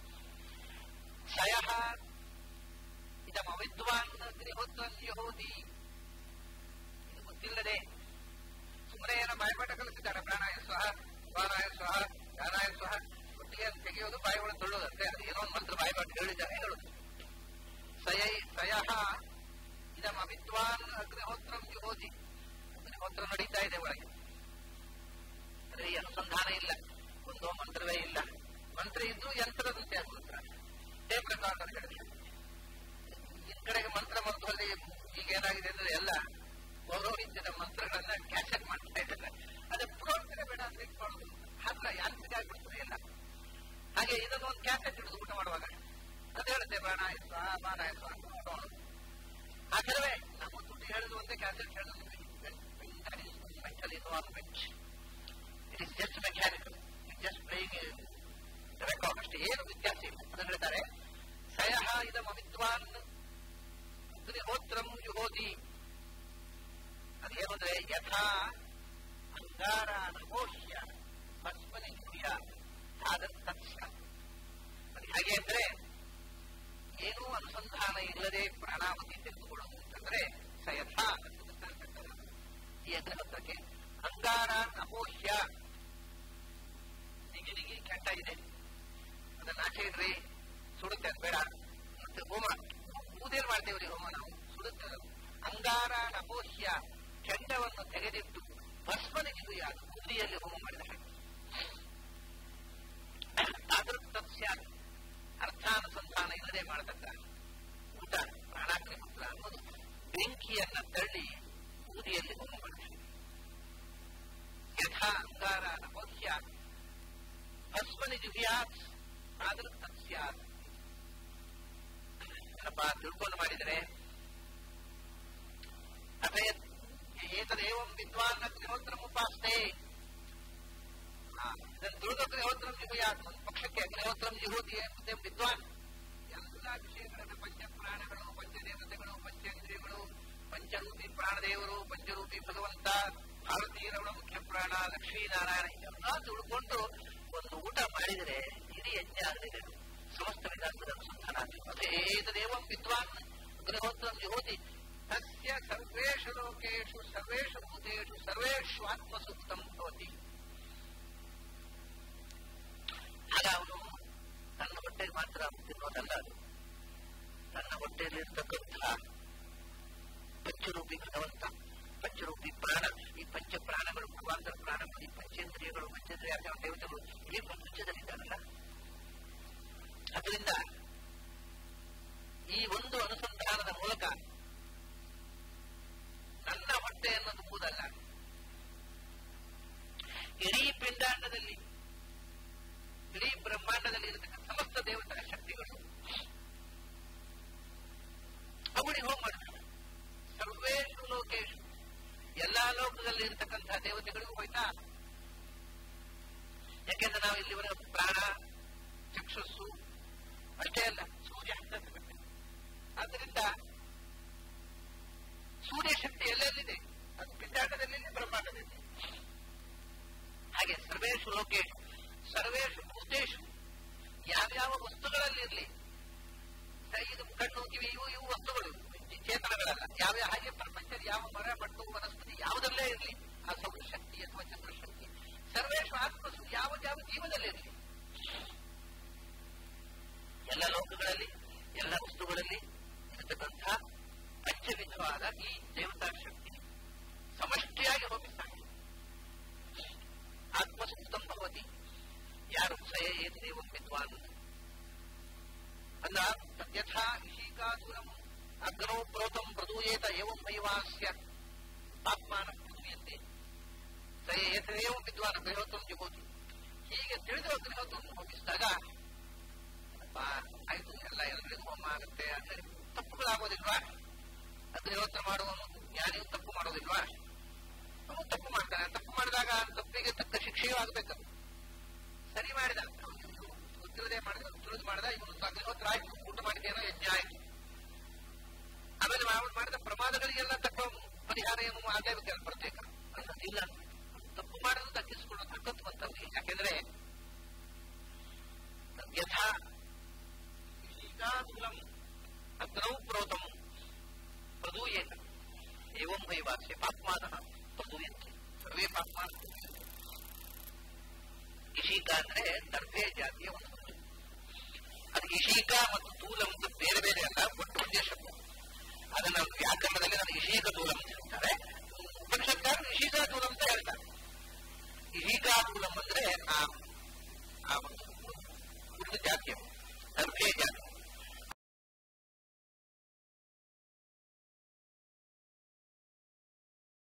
Speaker 1: ಸಯಃ ಇದಮ ವಿದ್ವಾನ್ ಅಗ್ನಿಹೋತ್ರ ಯಹೋದಿ ಇದು ಗೊತ್ತಿಲ್ಲದೆ ಸುಮ್ಮನೆ ಏನೋ ಬಾಯ್ಪಾಠ ಕಲಿಸಿದ್ದಾರೆ ಪ್ರಾಣಾಯ ಸ್ವಹ ಪ್ರಾಣಾಯ ಸ್ವಹ ಗಾನಾಯ ಸ್ವಹ ಒಟ್ಟಿಗೆ ಅದು ತೆಗೆಯೋದು ಬಾಯಿ ಒಳಗೆ ತೊಳ್ಳೋದಂತೆ ಅದು ಏನೋ ಒಂದು ಮಂತ್ರ ಬಾಯ್ಪಾಠ ಹೇಳಿದ್ದಾರೆ ಹೇಳೋದು ಸಯೈ ಸಯಃ ಇದಮ ವಿದ್ವಾನ್ ಅಗ್ನಿಹೋತ್ರಂ ಯುಹೋದಿ ಅಗ್ನಿಹೋತ್ರ ನಡೀತಾ ಇದೆ ಒಳಗೆ ಅದೇ ಈ ಅನುಸಂಧಾನ ಇಲ್ಲ ಒಂದೋ ಮಂತ್ರವೇ ಇಲ್ಲ ಮಂತ್ರ ಇದ್ದು ಯಂತ್ರದಂತೆ ಅದು ಮಂತ್ರ ಟೇಪ್ ರೆಕಾರ್ಡರ್ ಹೇಳಿದ್ರೆ ಈ ಕಡೆಗೆ ಮಂತ್ರ ಮರುದಲ್ಲಿ ಈಗ ಏನಾಗಿದೆ ಅಂದ್ರೆ ಎಲ್ಲ ಪೌರೋಹಿತ್ಯದ ಮಂತ್ರಗಳನ್ನ ಕ್ಯಾಸೆಟ್ ಮಾಡ್ತಾ ಇದ್ದಾರೆ ಅದೇ ಪುರೋಹಿತರೆ ಬೇಡ ಅಂತ ಇಟ್ಕೊಳ್ಳೋದು ಹತ್ರ ಯಾಂತ್ರಿಕ ಆಗ್ಬಿಡ್ತದೆ ಎಲ್ಲ ಹಾಗೆ ಇದನ್ನು ಒಂದು ಕ್ಯಾಸೆಟ್ ಹಿಡಿದು ಊಟ ಮಾಡುವಾಗ ಅದು ಹೇಳುತ್ತೆ ಬಾಣಾಯ ಸ್ವಾಹ ಬಾಣಾಯ ಸ್ವಾಹ ನೋಡೋಣ ಆ ಥರವೇ ನಮ್ಮ ದುಡ್ಡು ಹೇಳಿದ್ರು ಒಂದೇ ಕ್ಯಾಸೆಟ್ ಹೇಳೋದು mental involvement it is just mechanical it just playing record ಅಷ್ಟೇ ಏನು ವ್ಯತ್ಯಾಸ ಇಲ್ಲ ಅದನ್ನು ಹೇಳ್ತಾರೆ ಸಯಃ ಇದಮ ವಿದ್ವಾನ್ ಅಗ್ನಿಹೋತ್ರಂ ಯುಹೋದಿ ಅದೇನು ಅಂದ್ರೆ ಯಥಾ ಅಂಗಾರ ನಮೋಹ್ಯ ಭಸ್ಮನಿ ಜುಯ ತಾದತ್ತತ್ಸ ಅದು ಹೇಗೆ ಅಂದ್ರೆ ಏನೂ ಅನುಸಂಧಾನ ಇಲ್ಲದೆ ಪ್ರಾಣಾವಧಿ ತೆಗೆದುಕೊಳ್ಳೋದು ಅಂತಂದ್ರೆ ಸಯಥ ಈ ಅಗ್ನಿಹೋತ್ರಕ್ಕೆ ಅಂಗಾರ ನಮೋಹ್ಯ ನಿಗಿನಿಗಿ ಕೆಟ್ಟ ಇದೆ ಅದನ್ನ ಆಚೆ ಇಡ್ರಿ ಸುಡುತ್ತೆ ಅದು ಬೇಡ ಮತ್ತೆ ಹೋಮ ಊದೇನ್ ಮಾಡ್ತೇವ್ರಿ ಹೋಮ ನಾವು ಸುಡುತ್ತೆ ಅದು. ಅಂಗಾರ ನಮೋಹ್ಯ ಕೆಂಡವನ್ನು ತೆಗೆದಿಟ್ಟು ಭಸ್ಮನಿಗಿದು ಯಾರು ಬುದ್ಧಿಯಲ್ಲಿ ಹೋಮ ಮಾಡಿದ ಹಾಗೆ ತಾದೃಕ್ತಸ್ಯ ಅರ್ಥಾನುಸಂಧಾನ ಇಲ್ಲದೆ ಮಾಡತಕ್ಕ ಊಟ ಪ್ರಾಣಾಗ್ನಿ ಪುತ್ರ ಅನ್ನೋದು ಬೆಂಕಿಯನ್ನ ತಳ್ಳಿ ಬೂದಿಯಲ್ಲಿ ಹೋಮ ಮಾಡಿದ ಹಾಗೆ ಯಥಾ ಅಂಗಾರ ನಮೋಹ್ಯ ಭಸ್ಮನಿ ಜುಹಿಯಾತ್ ತಾದೃಕ್ತಸ್ಯಾತ್ ಏನಪ್ಪ ತಿಳ್ಕೊಂಡು ಮಾಡಿದರೆ ಅಥ ಏತದೇವಂ ವಿದ್ವಾನ್ ಅಗ್ನಿಹೋತ್ರಂ ಉಪಾಸ್ತೆ ಇದನ್ನು ತಿಳಿದು ಅಗ್ನಿಹೋತ್ರಂ ಜುಹುಯಾತ್ ಒಂದು ಪಕ್ಷಕ್ಕೆ ಅಗ್ನಿಹೋತ್ರಂ ಜುಹೂತಿ ಎಂಬುದೇ ವಿದ್ವಾನ್ ಎಲ್ಲ ವಿಷಯಗಳನ್ನು ಪಂಚ ಪ್ರಾಣಗಳು ಪಂಚದೇವತೆಗಳು ಪಂಚೇಂದ್ರಿಯಗಳು ಪಂಚರೂಪಿ ಪ್ರಾಣದೇವರು ಪಂಚರೂಪಿ ಭಗವಂತ ಭಾರತೀಯರವಳ ಮುಖ್ಯ ಪ್ರಾಣ ಲಕ್ಷ್ಮೀನಾರಾಯಣ ಎಲ್ಲ ತಿಳ್ಕೊಂಡು ಒಂದು ಊಟ ಮಾಡಿದರೆ ಇಡೀ ಯಜ್ಞ ಆಗಲಿದೆ ಸಮಸ್ತ ವಿಧಾನದ ಅನುಸಂಧಾನ ಅದೇತದೇವಂ ವಿದ್ವಾನ್ ಅಗ್ನಿಹೋತ್ರಂ ಜುಹೋತಿ ತಸ್ಯ ಸರ್ವೇಷು ಲೋಕೇಶು ಸರ್ವೇಷು ಭೂತೇಷು ಸರ್ವೇಷು ಆತ್ಮಸೂಕ್ತಂ ಭವತಿ ಆಗ ಅವನು ತನ್ನ ಹೊಟ್ಟೆಗೆ ಮಾತ್ರ ತಿನ್ನೋದಲ್ಲ ಅದು ತನ್ನ ಹೊಟ್ಟೆಯಲ್ಲಿರ್ತಕ್ಕಂಥ ಪಂಚರೂಪಿ ಭಗವಂತ ಪಂಚರೂಪಿ ಪ್ರಾಣ ಈ ಪಂಚ ಪ್ರಾಣಗಳು ಭಗವಂತರ ಪ್ರಾಣಗಳು ಈ ಪಂಚೇಂದ್ರಿಯಗಳು ಪಂಚೇಂದ್ರಿಯ ದೇವತೆಗಳು ಈ ಪ್ರಪಂಚದಲ್ಲಿದ್ದಾರಲ್ಲ ಅದರಿಂದ ಈ ಒಂದು ಅನುಸಂಧಾನದ ಮೂಲಕ ನನ್ನ ಹೊಟ್ಟೆ ಅನ್ನೋದು ಕೂದಲ್ಲ ಇಡೀ ಪಿಂಡಾಂಡದಲ್ಲಿ ಇಡೀ ಬ್ರಹ್ಮಾಂಡದಲ್ಲಿ ಇರತಕ್ಕಂಥ ಸಮಸ್ತ ದೇವತೆಗಳ ಶಕ್ತಿಗಳು ಅವುಗಳಿಗೆ ಹೋಗಿ ಮಾಡ್ತಾರೆ ಸರ್ವೇಶು ಲೋಕೇಶು ಎಲ್ಲಾ ಲೋಕದಲ್ಲಿ ಇರತಕ್ಕಂಥ ದೇವತೆಗಳಿಗೂ ಹೋಯ್ತಾ ಯಾಕೆಂದ್ರೆ ನಾವು ಇಲ್ಲಿವರೆಗೆ ಪ್ರಾಣ ಚಕ್ಷಸ್ಸು ಅಷ್ಟೇ ಅಲ್ಲ ಸೂರ್ಯ ಅಂತ ತಗೊಂಡೆ ಆದ್ದರಿಂದ ಸೂರ್ಯ ಶಕ್ತಿ ಎಲ್ಲೆಲ್ಲಿದೆ ಅದು ಪಿಂಡಾಟದಲ್ಲಿ ಬ್ರಹ್ಮಾಂಡದಲ್ಲಿ ಹಾಗೆ ಸರ್ವೇಶು ಲೋಕೇಶು ಸರ್ವೇಶು ಭೂತೇಶು ಯಾವ್ಯಾವ ವಸ್ತುಗಳಲ್ಲಿರಲಿ ಇದು ಕಣ್ಣು ಕಿವಿ ಇವು ಇವು ವಸ್ತುಗಳು ಚೇತನಗಳಲ್ಲ ಯಾವ ಹಾಗೆ ಪ್ರಪಂಚದ ಯಾವ ಮರ ಮಟ್ಟು ವನಸ್ಪತಿ ಯಾವುದಲ್ಲೇ ಇರಲಿ ಆ ಸೌರಶಕ್ತಿ ಅಥವಾ ಚಂದ್ರಶಕ್ತಿ ಸರ್ವೇಶು ಆತ್ಮಸು ಯಾವ ಯಾವ ಜೀವದಲ್ಲಿರಲಿ ಎಲ್ಲ ಲೋಕಗಳಲ್ಲಿ ಎಲ್ಲ ವಸ್ತುಗಳಲ್ಲಿ ಇರತಕ್ಕಂಥ ಪಂಚವಿಧವಾದ ಈ ದೇವತಾ ಶಕ್ತಿ ಸಮಷ್ಟಿಯಾಗಿ ಹೋಗಿದ್ದಾನೆ ಆತ್ಮಸೂಕ್ತಂ ಭವತಿ ಯಾರು ಸಯ ಏನ್ ದೇವಂ ವಿದ್ವಾನ್ ಅಲ್ಲ ತದ್ಯಥಾ ಇಶೀಕಾಸುರಂ ಅಗ್ನೋ ಪ್ರೋತಂ ಪ್ರದೂಯೇತ ಏವಂ ಮೈವಾಸ್ಯ ಆತ್ಮಾನ ಪ್ರದೂಯಂತೆ ಸಯ ಏತದೇವಂ ವಿದ್ವಾನ್ ಅಗ್ನಿಹೋತ್ರಂ ಜುಗೋತಿ ಹೀಗೆ ತಿಳಿದು ಅಗ್ನಿಹೋತ್ರವನ್ನು ಹೋಗಿಸಿದಾಗ ಆಯ್ತು ಎಲ್ಲ ಎಲ್ಲರಿಗೂ ಹೋಮ ಆಗುತ್ತೆ ಅಂದ್ರೆ ತಪ್ಪುಗಳಾಗೋದಿಲ್ವಾ ಅಗ್ನಿಹೋತ್ರ ಮಾಡುವವನು ಜ್ಞಾನಿಯು ತಪ್ಪು ಮಾಡೋದಿಲ್ವಾ ಅವನು ತಪ್ಪು ಮಾಡ್ತಾನೆ ತಪ್ಪು ಮಾಡಿದಾಗ ತಪ್ಪಿಗೆ ತಕ್ಕ ಶಿಕ್ಷೆಯೂ ಆಗ್ಬೇಕದು ಸರಿ ಮಾಡಿದ ಗೊತ್ತಿಲ್ಲದೆ ಮಾಡಿದ ತಿಳಿದು ಮಾಡಿದ ಇವನು ಅಗ್ನಿಹೋತ್ರ ಆಯ್ತು ಊಟ ಮಾಡಿದೇನೋ ಯಜ್ಞ ಆಯ್ತು ಆಮೇಲೆ ಅವನು ಮಾಡಿದ ಪ್ರಮಾದಗಳಿಗೆಲ್ಲ ತಕ್ಕ ಪರಿಹಾರ ಏನು ಆಗಲೇಬೇಕು ಪ್ರತ್ಯೇಕ ಅನ್ನೋದಿಲ್ಲ ತಪ್ಪು ಮಾಡಿದ್ರು ದಕ್ಕಿಸಿಕೊಳ್ಳೋ ತಾಕತ್ತು ಬಂತವ್ರಿಗೆ ಯಾಕೆಂದ್ರೆ ಯಥಾ ಈಗಾನುಲಂ ಅಗ್ನೌ ಪ್ರೋತಂ ಪ್ರದೂಯೇತ ಏವಂ ವೈವಾಸ್ಯ ಪಾಪ್ಮಾನಃ ಪ್ರದೂಯಂತೆ ಸರ್ವೇ ಪಾಪ್ಮಾನ ಇಶೀಕ ಅಂದ್ರೆ ದರ್ಭೆ ಜಾತಿಯ ಒಂದು ಹುಲ್ಲು. ಅದು ಇಶೀಕ ಮತ್ತು ತೂಲಂ ಅಂತ ಬೇರೆ ಬೇರೆ ಅಲ್ಲ ಒಟ್ಟು ಒಂದೇ ಶಬ್ದ ಅದನ್ನ ವ್ಯಾಕರಣದಲ್ಲಿ ನಾನು ಇಶೀಕ ತೂಲಂ ಅಂತ ಹೇಳ್ತಾರೆ ಉಪನಿಷತ್ಕಾರರು ಇಶೀಕ ತೂಲಂ ಅಂತ ಹೇಳ್ತಾರೆ ಇಶೀಕ ತೂಲಂ ಅಂದ್ರೆ ಆ